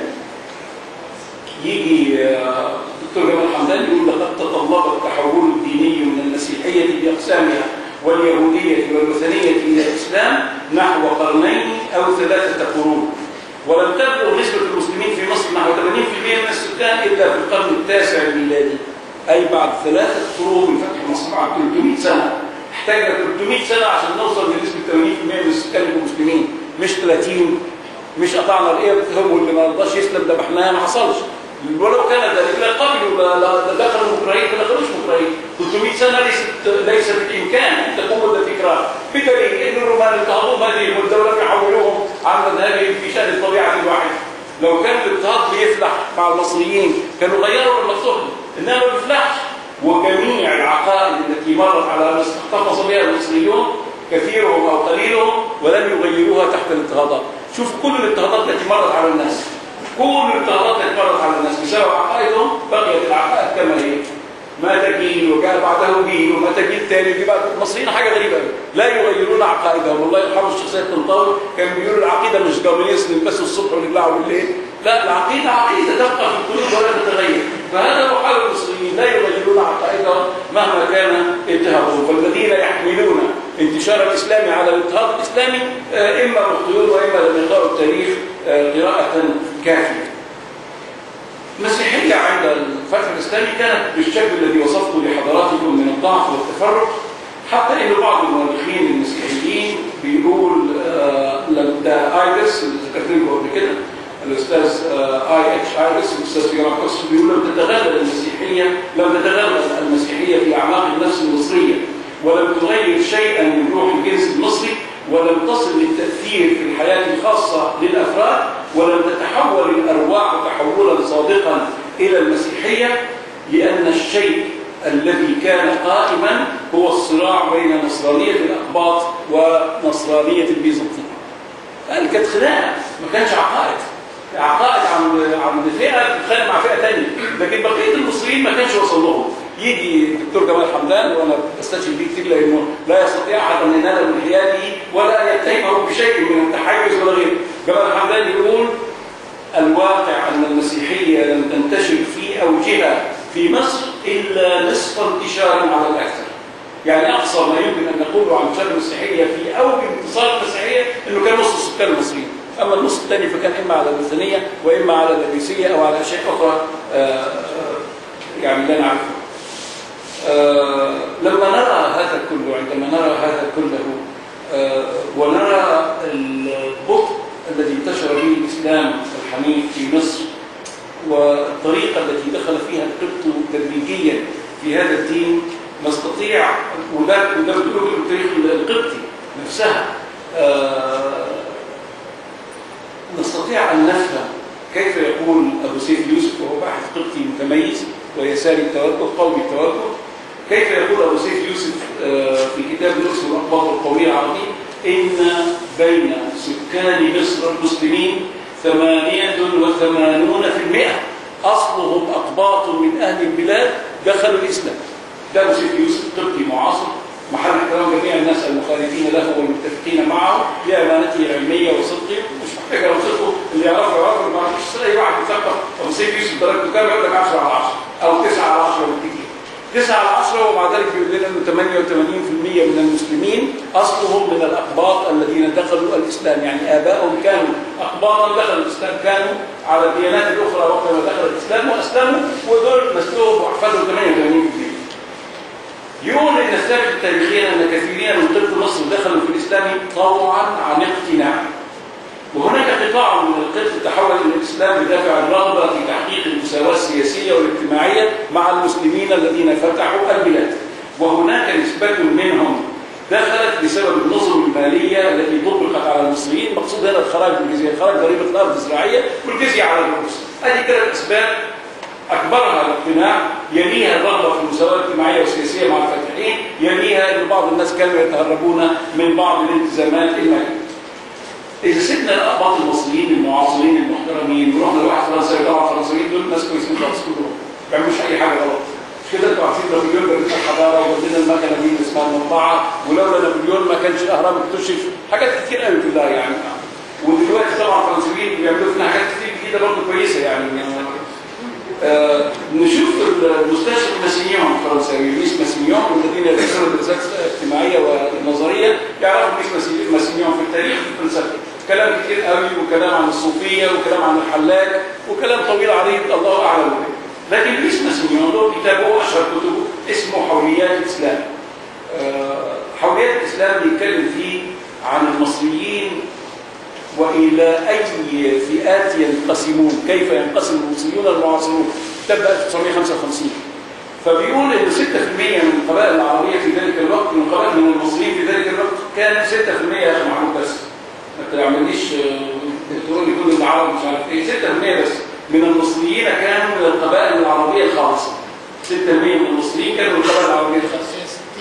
يجي دكتور جمال حمدان يقول لقد تطلب التحول الديني من المسيحية بأقسامها واليهودية والوثنية إلى الإسلام نحو قرنين أو ثلاثة قرون ولم تبلغ نسبة المسلمين في مصر نحو 80% من السكان إلا في القرن التاسع الميلادي أي بعد ثلاثة قرون من فتح مصر بعد 300 سنة احتاجنا 300 سنة عشان نوصل لنسبة 80% من السكان المسلمين مش 30 مش قطعنا الإيه هم واللي ما رضاش يسلم ذبحناه ما حصلش ولو كان ذلك لا قبلوا لا دخلوا مكرهين ما دخلوش مكرهين 300 سنه ليست ليس بالامكان ان تقوم مده اكراه بدليل ان الرومان اضطهدوا هذه المده ولم يحولوهم عن مذهبهم في شان الطبيعه الواحده لو كان الاضطهاد بيفلح مع المصريين كانوا غيروا المفتوح انما ما بيفلحش وجميع العقائد التي مرت على مصر احتفظ بها المصريون كثيرهم او قليلهم ولم يغيروها تحت الاضطهادات شوف كل الاضطهادات التي مرت على الناس كل الاضطهادات اللي مرت على الناس بسبب عقائدهم بقيت العقائد كما هي مات جيل وجاء بعده جيل ومات جيل ثاني وجي بعد المصريين حاجه غريبه لا يغيرون عقائدهم والله يرحمه الشيخ سيد طنطاوي كان بيقول العقيده مش قميص نلبسه الصبح ونقلعه بالليل لا العقيده عقيده تبقى في القلوب ولا تتغير فهذا هو حال المصريين لا يغيرون عقائدهم مهما كان اضطهادهم فالذين يحملون انتشار الاسلام على الاضطهاد الاسلامي اما مخطئون واما لم يقرأوا التاريخ قراءه كافيه المسيحيه عند الفتح الاسلامي كانت بالشكل الذي وصفته لحضراتكم من الضعف والتفرق حتى ان بعض المؤرخين المسيحيين بيقول آه ده ايرس اللي ذكرت لكم قبل كده الاستاذ اي اتش ايرس الاستاذ في قصر بيقول لم تتغلغل المسيحيه لم تتغلغل المسيحيه في اعماق النفس المصريه ولم تغير شيئا من روح الجنس المصري ولم تصل للتاثير في الحياه الخاصه للافراد ولم تتحول الارواح تحولا صادقا الى المسيحيه لان الشيء الذي كان قائما هو الصراع بين نصرانيه الاقباط ونصرانيه البيزنطيين. قال كانت خناقه ما كانش عقائد. عقائد عند عند فئه بتتخانق مع فئه ثانيه، لكن بقيه المصريين ما كانش وصل لهم. يجي الدكتور جمال حمدان وانا بستشهد بيه كتير لانه لا يستطيع احد ان ينال من حياته ولا يتهمه بشيء من التحيز ولا غيره. جمال حمدان يقول الواقع ان المسيحيه لم تنتشر في اوجها في مصر الا نصف انتشارا على الاكثر. يعني اقصى ما يمكن ان نقوله عن انتشار المسيحيه في اوج انتصار المسيحيه انه كان نص السكان المصريين. اما النص الثاني فكان اما على الميزانيه واما على النبيسيه او على اشياء اخرى آآ يعني لا نعرفها. آه لما نرى هذا كله عندما نرى هذا كله آه ونرى البطء الذي انتشر به الاسلام الحنيف في مصر والطريقه التي دخل فيها القبط تدريجيا في هذا الدين نستطيع وده وده بتقول التاريخ القبطي نفسها آه نستطيع ان نفهم كيف يقول ابو سيف يوسف وهو باحث قبطي متميز ويساري التوجه قومي التوجه كيف يقول ابو سيف يوسف في كتاب الاقصر والاقباط القوميه العربيه ان بين سكان مصر المسلمين ثمانية وثمانون في المئة أصلهم أقباط من أهل البلاد دخلوا الإسلام ده أبو سيف يوسف قبطي معاصر محل احترام جميع الناس المخالفين له والمتفقين معه لأمانته العلمية وصدقه مش محتاج اوصفه اللي يعرفه يعرفه ما فيش اي واحد مثقف ابو سيف يوسف درجته كام يقول لك 10 على 10 او 9 على 10 بالكثير 9 على 10 ومع ذلك بيقول لنا انه 88% من المسلمين اصلهم من الاقباط الذين دخلوا الاسلام يعني ابائهم كانوا اقباطا دخلوا الاسلام كانوا على الديانات الاخرى وقت ما دخل الاسلام واسلموا ودول نسلهم واحفادهم 88% يقول ان الثابت تاريخيا ان كثيرين من قبط مصر دخلوا في الاسلام طوعا عن اقتناع وهناك قطاع من القبط تحول الى الاسلام بدافع الرغبه في تحقيق المساواه السياسيه والاجتماعيه مع المسلمين الذين فتحوا البلاد وهناك نسبه منهم دخلت بسبب النظم الماليه التي طبقت على المصريين المقصود هنا الخراج بالجزيه الخراج ضريبه الارض الزراعيه والجزيه على الرؤوس هذه ثلاث اسباب اكبرها الاقتناع يليها الرغبه في المساواه الاجتماعيه والسياسيه مع الفاتحين يليها ان بعض الناس كانوا يتهربون من بعض الالتزامات الماليه اذا سيبنا الاقباط المصريين المعاصرين المحترمين ورحنا لواحد فرنساوي طبعا الفرنساويين دول ناس كويسين خالص كلهم ما بيعملوش اي حاجه غلط مش كده انتوا عارفين نابليون بنت الحضاره وودينا المكنه دي اللي اسمها المطبعه ولولا نابليون ما كانش الاهرام اكتشف حاجات كتير قوي كلها يعني ودلوقتي طبعا الفرنساويين بيعملوا لنا حاجات كتير جديده برضه كويسه يعني آه نشوف المستشرق ماسينيون الفرنساوي لويس ماسينيون والذين يدرسون الدراسات الاجتماعيه والنظريه يعرفوا لويس ماسينيون في التاريخ الفلسفي كلام كتير قوي وكلام عن الصوفيه وكلام عن الحلاج وكلام طويل عريض الله اعلم به لكن لويس ماسينيون له كتابه اشهر كتبه اسمه حوليات الاسلام آه حوليات الاسلام بيتكلم فيه عن المصريين والى اي فئات ينقسمون كيف ينقسم المصريون المعاصرون تبدا 1955 فبيقول ان 6% من القبائل العربيه في ذلك الوقت من القبائل من المصريين في ذلك الوقت كان 6% يا اخي محمود بس ما تعمليش تقول لي كل العرب مش عارف ايه 6% بس من المصريين كانوا من القبائل العربيه الخالصه 6% من المصريين كانوا من القبائل العربيه الخالصه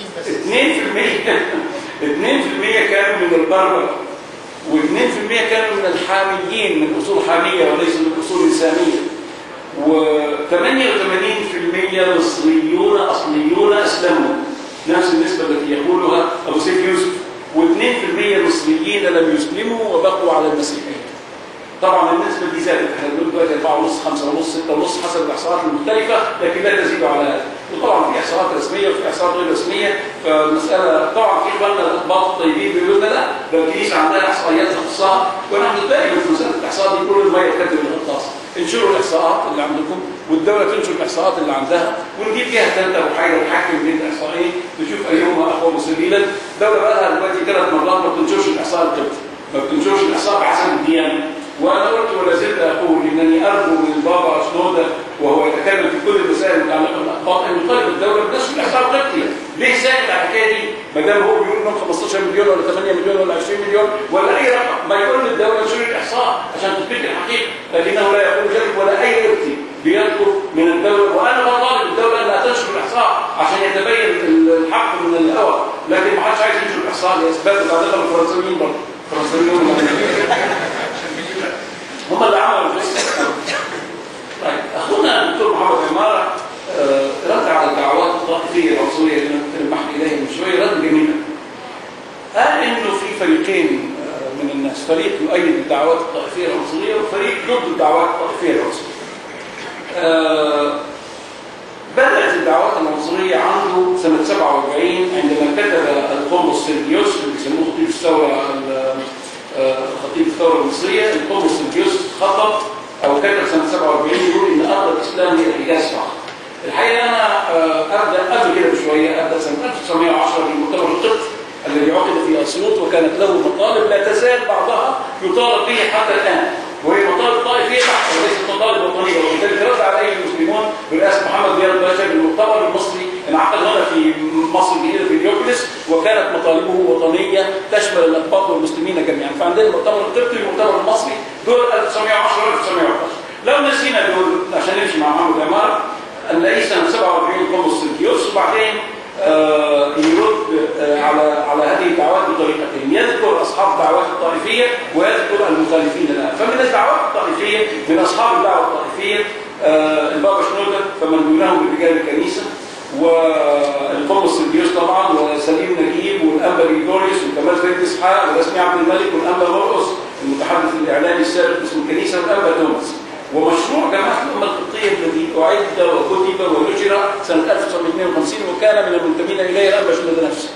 2% 2% كانوا من البربر و2% كانوا من الحاميين من اصول حاميه وليس من اصول انسانيه و88% مصريون اصليون اسلموا نفس النسبه التي يقولها ابو سيف يوسف و2% مصريين لم يسلموا وبقوا على المسيحيه طبعا النسبه دي زادت احنا بنقول دلوقتي 4 ونص 5 ونص 6 ونص حسب الاحصاءات المختلفه لكن لا تزيد على هذا وطبعا في احصاءات رسميه وفي احصاءات غير رسميه فالمساله طبعا في اخواننا الاطباء الطيبين بيقولوا لنا لا ده الكنيسه عندها احصائيات تخصها ونحن دائما في مساله الاحصاء دي كل ما يكتب الغطاس انشروا الاحصاءات اللي عندكم والدوله تنشر الاحصاءات اللي عندها ونجيب فيها ثلاثه وحاجه نحكم بين الاحصائيين نشوف ايهما اقوى سبيلا الدوله بقى لها دلوقتي ثلاث مرات ما بتنشرش الاحصاء القبطي ما بتنشرش الاحصاء بحسب الديانه وانا قلت ولا زلت اقول انني ارجو من البابا شنوده وهو يتكلم في كل المسائل المتعلقه بالاقباط ان يطالب الدوله بنشر الاحصاء القبطيه ليه ساكت على الحكايه دي ما دام هو بيقول انهم 15 مليون ولا 8 مليون ولا 20 مليون ولا اي رقم ما يقول للدوله انشر الاحصاء عشان تثبت الحقيقه لكنه لا يقول ذلك ولا اي قبطي بيطلب من الدوله وانا بطالب الدوله انها تنشر الاحصاء عشان يتبين الحق من الهوى لكن ما حدش عايز ينشر الاحصاء لاسباب بعدها الفرنسيين برضه الفرنسيين هم اللي عملوا القصه طيب اخونا الدكتور محمد عماره آه، رد على الدعوات الطائفيه العنصريه اللي تلمح اليها من شويه رد جميل قال انه في فريقين آه، من الناس فريق يؤيد الدعوات الطائفيه العنصريه وفريق ضد الدعوات الطائفيه العنصريه آه، بدأت الدعوات العنصرية عنده سنة 47 عندما كتب القمص سيرجيوس اللي بيسموه خطيب الثورة ال- آه، خطيب الثورة المصرية القمص سيرجيوس خطب أو كتب سنة 47 يقول إن أرض الإسلام هي الحجاز فقط. الحقيقة أنا آه، أبدأ قبل كده بشوية أبدأ سنة 1910 في المؤتمر القبطي الذي عقد في أسيوط وكانت له مطالب لا تزال بعضها يطالب به حتى الآن وهي مطالب طائفية بحتة وليست مطالب وطنية وبالتالي رد عليه المسلمون برئاسة محمد دياب باشا بالمؤتمر المصري انعقد هنا في مصر الجديدة في اليوبلس وكانت مطالبه وطنية تشمل الأقباط والمسلمين جميعا فعندنا المؤتمر القبطي والمؤتمر المصري دول 1910 و 1911 لو نسينا دول عشان نمشي مع محمد عمار نلاقيه سنة 47 قمص سلكيوس وبعدين آه، يرد آه، على على هذه الدعوات بطريقتين يذكر اصحاب الدعوات الطائفيه ويذكر المخالفين لها فمن الدعوات الطائفيه من اصحاب الدعوه الطائفيه آه، البابا شنودة فمن دونهم رجال الكنيسه والقمص سلبيوس طبعا وسليم نجيب والانبا جريجوريوس وكمال زيد اسحاق ورسمي عبد الملك والانبا مرقس المتحدث الاعلامي السابق باسم الكنيسه والانبا توماس ومشروع جماعة الأمة القبطية الذي أعد وكتب ونشر سنة 1952 وكان من المنتمين إليه الأنبا شنودة نفسه.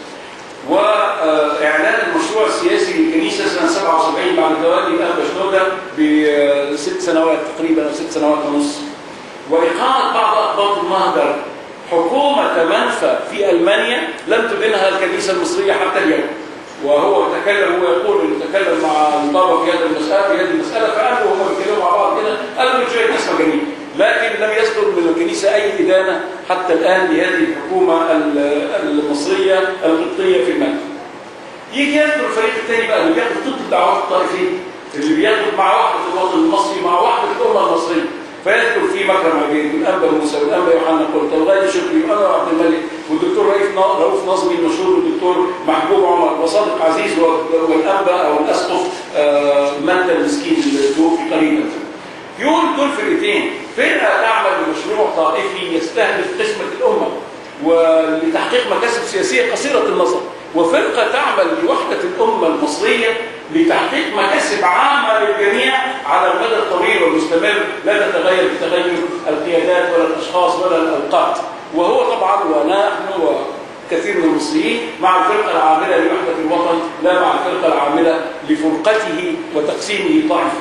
وإعلان المشروع السياسي للكنيسة سنة 77 بعد تولي الأنبا شنودة بست سنوات تقريبا أو ست سنوات ونص. وإقامة بعض أقباط المهجر حكومة منفى في ألمانيا لم تبنها الكنيسة المصرية حتى اليوم. وهو تكلم ويقول انه تكلم مع البابا في هذه المساله في هذه المساله فقالوا هم بيتكلموا مع بعض كده قالوا شويه ناس مجانين لكن لم يصدر من الكنيسه اي ادانه حتى الان لهذه الحكومه ال- المصريه القبطيه في المنفى. يجي يذكر الفريق الثاني بقى اللي بياخد ضد الدعوات الطائفيه اللي بياخد مع وحده الوطن المصري مع وحده الامه المصريه فيذكر في مكرم عبيد والانبا موسى والانبا يوحنا قلت والغالي شكري وانا عبد الملك والدكتور رئيف نا- رؤوف نظمي المشهور والدكتور محبوب عمر وصادق عزيز و- والانبا او الاسقف آه، متى المسكين اللي توفي قريبا يقول دول فرقتين فرقه تعمل بمشروع طائفي يستهدف قسمه الامه ولتحقيق مكاسب سياسيه قصيره النظر وفرقه تعمل لوحده الامه المصريه لتحقيق مكاسب عامه للجميع على المدى الطويل والمستمر لا تتغير بتغير القيادات ولا الاشخاص ولا الاوقات وهو طبعا ونحن وكثير من المصريين مع الفرقه العامله لوحده الوطن لا مع الفرقه العامله لفرقته وتقسيمه طائفي.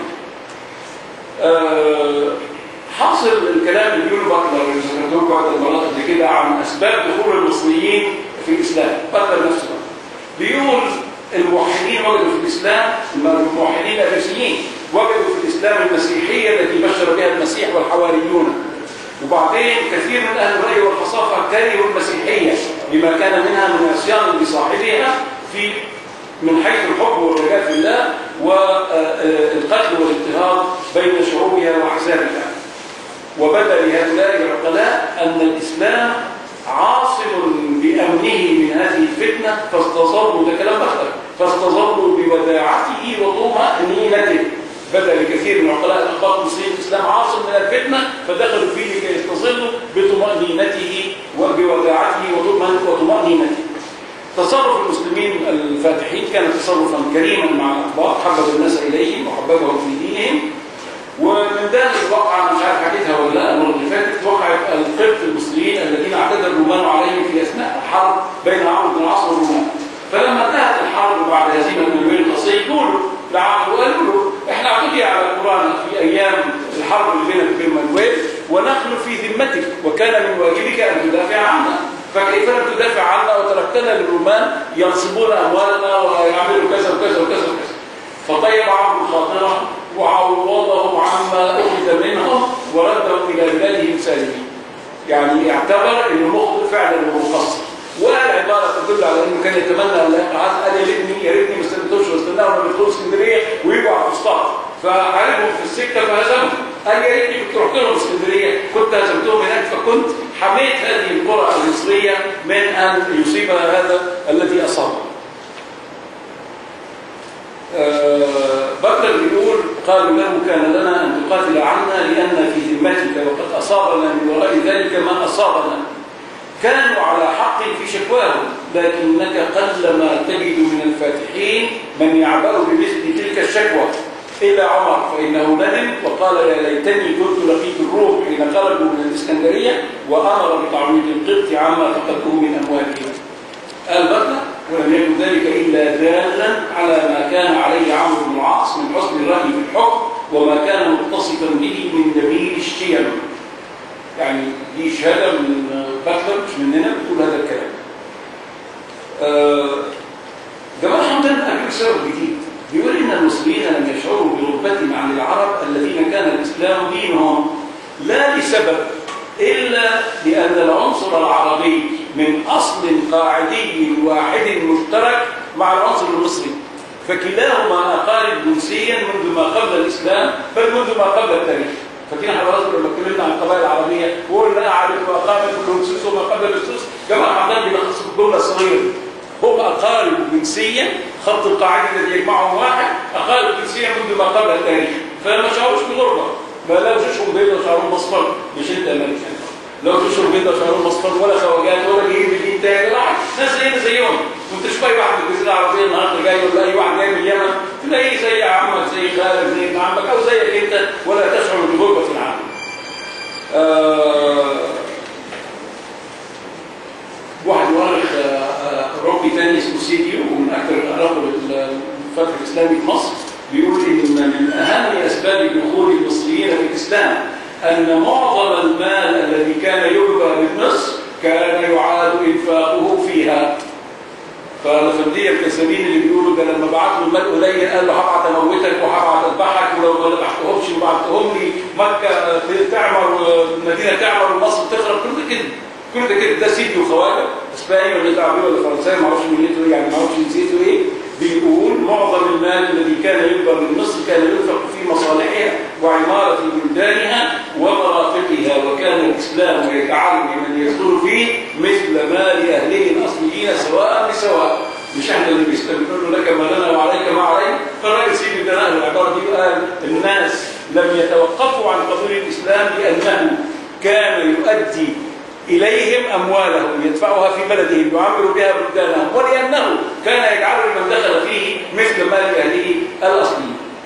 آه، حاصل الكلام اللي بيقوله باكلر اللي ذكرته بعض المرات قبل كده عن اسباب دخول المصريين في الاسلام، باكلر نفسه بيقول الموحدين وجدوا في الاسلام الموحدين الاريسيين وجدوا في الاسلام المسيحيه التي بشر بها المسيح والحواريون وبعدين كثير من اهل الراي والخصافه كرهوا المسيحيه لما كان منها من عصيان لصاحبها في من حيث الحب والرجاء في الله والقتل والاضطهاد بين شعوبها واحزابها وبدا لهؤلاء العقلاء ان الاسلام عاصم بامنه من هذه الفتنه فاستظلوا ده كلام اخر فاستظلوا بوداعته وطمانينته بدا لكثير من عقلاء الاخبار المسلمين الاسلام عاصم من الفتنه فدخلوا فيه لكي يستظلوا بطمانينته وبوداعته وطمأن- وطمانينته تصرف المسلمين الفاتحين كان تصرفا كريما مع الاقباط حبب الناس اليهم وحببهم في دينهم ومن ذلك وقع مش عارف حكيتها ولا لا المره اللي فاتت وقعت القبط المصريين الذين اعتدى الرومان عليهم في اثناء الحرب بين عمرو بن العاص والرومان فلما انتهت الحرب بعد هزيمه من القصي قولوا لعمرو وقالوا له احنا اعتدي على القران في ايام الحرب اللي لم تدافع عنا فكيف لم تدافع عنا وتركتنا للرومان ينصبون اموالنا ويعملوا كذا وكذا وكذا وكذا فطيب عمرو الخاطره وعوضهم عما اخذ منهم وردهم الى بلادهم سالمين يعني اعتبر انه مخطئ فعلا ومقصر والعباره تدل على انه كان يتمنى ان لا يقع قال يا ريتني يا ريتني ما استنيتوش واستناهم لما يدخلوا اسكندريه ويجوا على الفسطاط فعرفوا في السكه فهزمهم قال يا ريتني كنت رحت لهم اسكندريه كنت هزمتهم هناك فكنت حميت هذه القرى المصريه من ان يصيبها هذا الذي اصابه. آه بكر بيقول قالوا له كان لنا ان تقاتل عنا لان في ذمتك وقد اصابنا من وراء ذلك ما اصابنا. كانوا على حق في شكواهم لكنك قلما تجد من الفاتحين من يعبأ بمثل تلك الشكوى إلى عمر فإنه ندم وقال يا ليتني كنت لقيت الروم حين خرجوا من الإسكندرية وأمر بتعويض القبط عما فقدوه من أموالهم قال بكر ولم يكن ذلك إلا دالا على ما كان عليه عمرو بن العاص من حسن الرأي في الحكم وما كان متصفا به من نبيل الشيم يعني دي شهادة من بكر مش مننا بتقول هذا الكلام آه جمال حمدان أجيب سبب جديد بيقول إن المصريين لم يشعروا برغبتهم عن العرب الذين كان الإسلام دينهم لا لسبب إلا لأن العنصر العربي من أصل قاعدي واحد مشترك مع العنصر المصري فكلاهما أقارب جنسيا منذ ما قبل الإسلام بل منذ ما قبل التاريخ فاكرين حضراتكم لما اتكلمنا عن القبائل العربيه وقلنا اعرف واقامت كلهم سوس وما قبل السوس جمال حمدان بيلخص الجمله الصغيره هم اقارب جنسيا خط القاعده الذي يجمعهم واحد اقارب جنسيا منذ ما قبل التاريخ فما شعروش بغربه ما لا وشوشهم بيضاء وشعرهم اصفر مش انت مالك لو وشوشهم بيضاء وشعرهم اصفر ولا خواجات ولا جايين من دين تاني لا ناس زينا زيهم كنت تشوف اي واحد من الجزيره العربيه النهارده جاي ولا اي واحد جاي من اليمن تلاقيه زي عمك زي خالك زي ابن عمك او زيك انت ولا تشعر بغربه عنه. آه واحد مؤرخ اوروبي ثاني اسمه سيديو ومن اكثر الاراقب الفتح الاسلامي في مصر بيقول ان من اهم اسباب دخول المصريين في الاسلام ان معظم المال الذي كان يجبى من مصر كان يعاد انفاقه فيها فالفندية الكسبين اللي بيقولوا ده لما بعت له المال قليل قال له هبعت اموتك وهبعت اذبحك ولو ما ذبحتهمش وبعتهم لي مكه تعمر المدينه تعمر ومصر تخرب كل ده كده كل ده كده ده سيدي وخواجه اسباني ولا عربي ولا فرنساوي ما اعرفش ملته ايه يعني ما اعرفش جنسيته ايه بيقول معظم المال الذي كان يجبر من مصر كان ينفق في مصالحها وعماره بلدانها ومرافقها وكان الاسلام يجعل لمن يدخل فيه مثل مال اهله الاصليين سواء بسواء مش احنا اللي بيستمروا لك ما لنا وعليك ما عليك فالراجل سيدي ادانا العباره دي قال الناس لم يتوقفوا عن قبول الاسلام لانه كان يؤدي إليهم أموالهم يدفعها في بلدهم يعمر بها بلدانهم ولأنه كان يجعل من دخل فيه مثل مال أهله الأصلي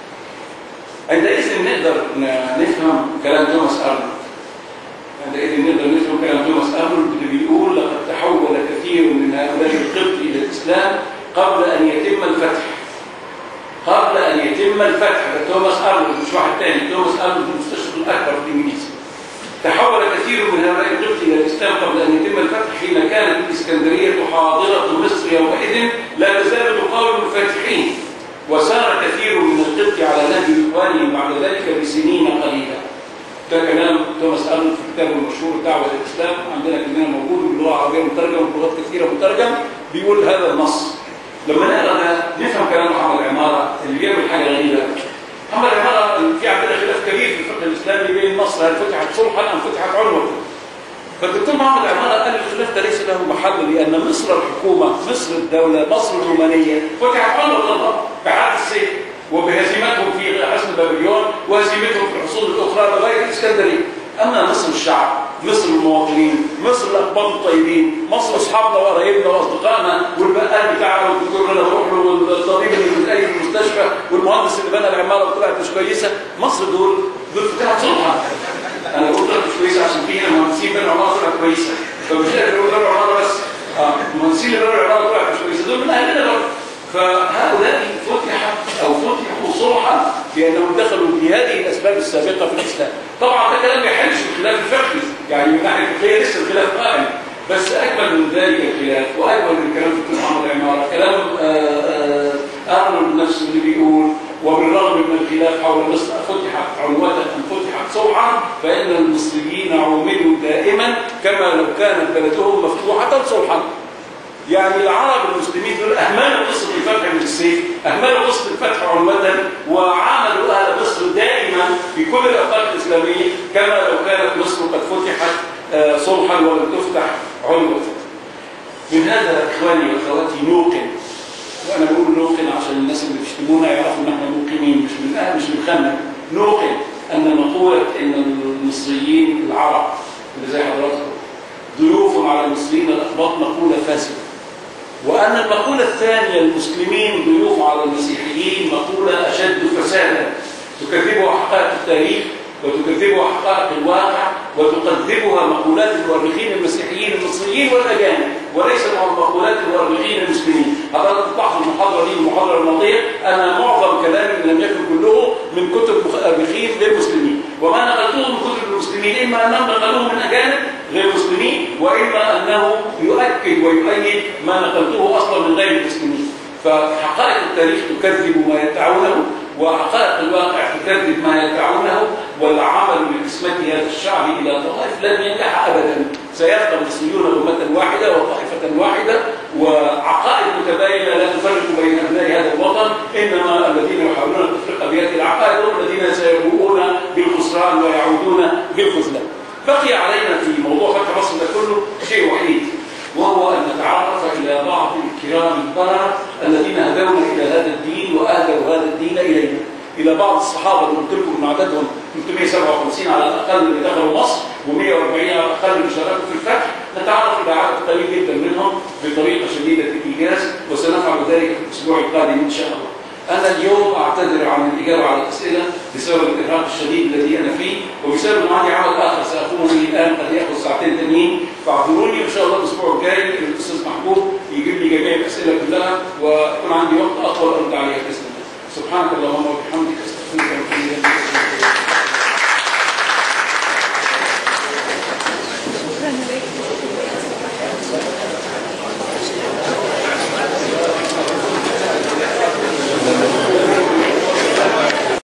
عندئذ نقدر نفهم كلام توماس أرنولد عندئذ نقدر نفهم كلام توماس أرنولد اللي بيقول لقد تحول كثير من هؤلاء القبط إلى الإسلام قبل أن يتم الفتح قبل أن يتم الفتح ده توماس أرنولد مش واحد تاني توماس أرنولد المستشرق الأكبر في الإنجليزي تحول كثير من هؤلاء القبط الى الاسلام قبل ان يتم الفتح حين كانت الاسكندريه حاضره مصر يومئذ لا تزال تقاوم الفاتحين وسار كثير من القبط على نهج اخوانهم بعد ذلك بسنين قليله. ده كلام توماس ارنولد في كتابه المشهور دعوه الاسلام عندنا كلنا موجود باللغه العربيه مترجم بلغات كثيره مترجم بيقول هذا النص. لما نقرا ده نفهم كلام محمد عماره اللي بيعمل حاجه غريبه محمد عمارة في عندنا خلاف كبير في الفقه الاسلامي بين مصر هل فتحت صلحا ام فتحت عنوة فالدكتور محمد عمارة قال الخلاف ده ليس له محل لان مصر الحكومه مصر الدوله مصر الرومانيه فتحت عنوة الله بعهد السيف وبهزيمتهم في حصن بابليون وهزيمتهم في الحصول الاخرى لغايه الاسكندريه اما مصر الشعب مصر المواطنين مصر الاقباط الطيبين مصر اصحابنا وقرايبنا واصدقائنا والبقال بتاعنا والدكتور اللي بروح له والطبيب اللي بيتقيد في المستشفى والمهندس اللي بنى العماره وطلعت مش كويسه مصر دول دول فتحت صلحه انا قلت طلعت مش كويسه عشان في هنا مهندسين بنوا عماره طلعت كويسه فمش قادر يقول بنوا عماره بس اه المهندسين اللي بنوا العماره طلعت مش كويسه دول من اهلنا برضه فهؤلاء فتحت او فتحوا صلحا لانهم دخلوا بهذه الاسباب السابقه في الاسلام طبعا ده كلام ما يحلش الخلاف الفقهي يعني من ناحيه الفقهيه لسه الخلاف قائم بس اكبر من ذلك الخلاف واكبر من كلام الدكتور محمد عماره كلام ارنولد نفسه اللي بيقول وبالرغم من الخلاف حول مصر فتحت عنوة أم فتحت صوعا فإن المصريين عوملوا دائما كما لو كانت بلدهم مفتوحة صوحا يعني العرب المسلمين دول أهملوا قصة الفتح بالسيف أهملوا قصة الفتح عنوة وعاملوا أهل مصر دائما في كل الأوقات الإسلامية كما لو كانت مصر قد فتحت صلحا ولم تفتح عنوة من هذا إخواني وأخواتي نوقن وانا بقول نوقن عشان الناس اللي بيشتمونا يعرفوا ان احنا موقنين مش من اهل مش من خمن نوقن ان مقوله ان المصريين العرب اللي زي حضراتكم ضيوف على المصريين الاقباط مقوله فاسده وان المقوله الثانيه المسلمين ضيوف على المسيحيين مقوله اشد فسادا تكذبها حقائق التاريخ وتكذبها حقائق الواقع وتكذبها مقولات المؤرخين المسيحيين المصريين والاجانب وليس مقولات المؤرخين المسلمين هذا بعض المحاضره دي المحاضره الماضيه انا معظم كلامي ان لم يكن كله من كتب مؤرخين غير مسلمين وما نقلته من كتب المسلمين اما انهم نقلوه من اجانب غير مسلمين واما انه يؤكد ويؤيد ما نقلته اصلا من غير المسلمين فحقائق التاريخ تكذب ما يدعونه وحقائق الواقع تكذب ما يدعونه والعمل بقسمة هذا الشعب إلى طوائف لن ينجح أبدا سيبقى المصريون أمة واحدة وطائفة واحدة وعقائد متباينة لا تفرق بين أبناء هذا الوطن إنما الذين يحاولون التفرقة بهذه العقائد هم الذين سيبوؤون بالخسران ويعودون بالخذلان بقي علينا في موضوع فتح مصر ده كله شيء وحيد وهو أن نتعرف إلى بعض الكرام البررة الذين هدونا إلى هذا الدين وأهدوا هذا الدين إلينا إلى بعض الصحابة اللي قلت لكم إن عددهم 357 على الأقل اللي دخلوا مصر و140 على الأقل اللي شاركوا في الفتح نتعرف إلى عدد قليل جدا منهم بطريقة شديدة الإيجاز وسنفعل ذلك في الأسبوع القادم إن شاء الله. أنا اليوم أعتذر عن الإجابة على الأسئلة بسبب الإرهاق الشديد الذي أنا فيه وبسبب أن عندي عمل آخر سأقوم به الآن قد يأخذ ساعتين تانيين فاعذروني وإن شاء الله الأسبوع الجاي الأستاذ محبوب يجيب لي جميع الأسئلة كلها ويكون عندي وقت أطول أرد عليها.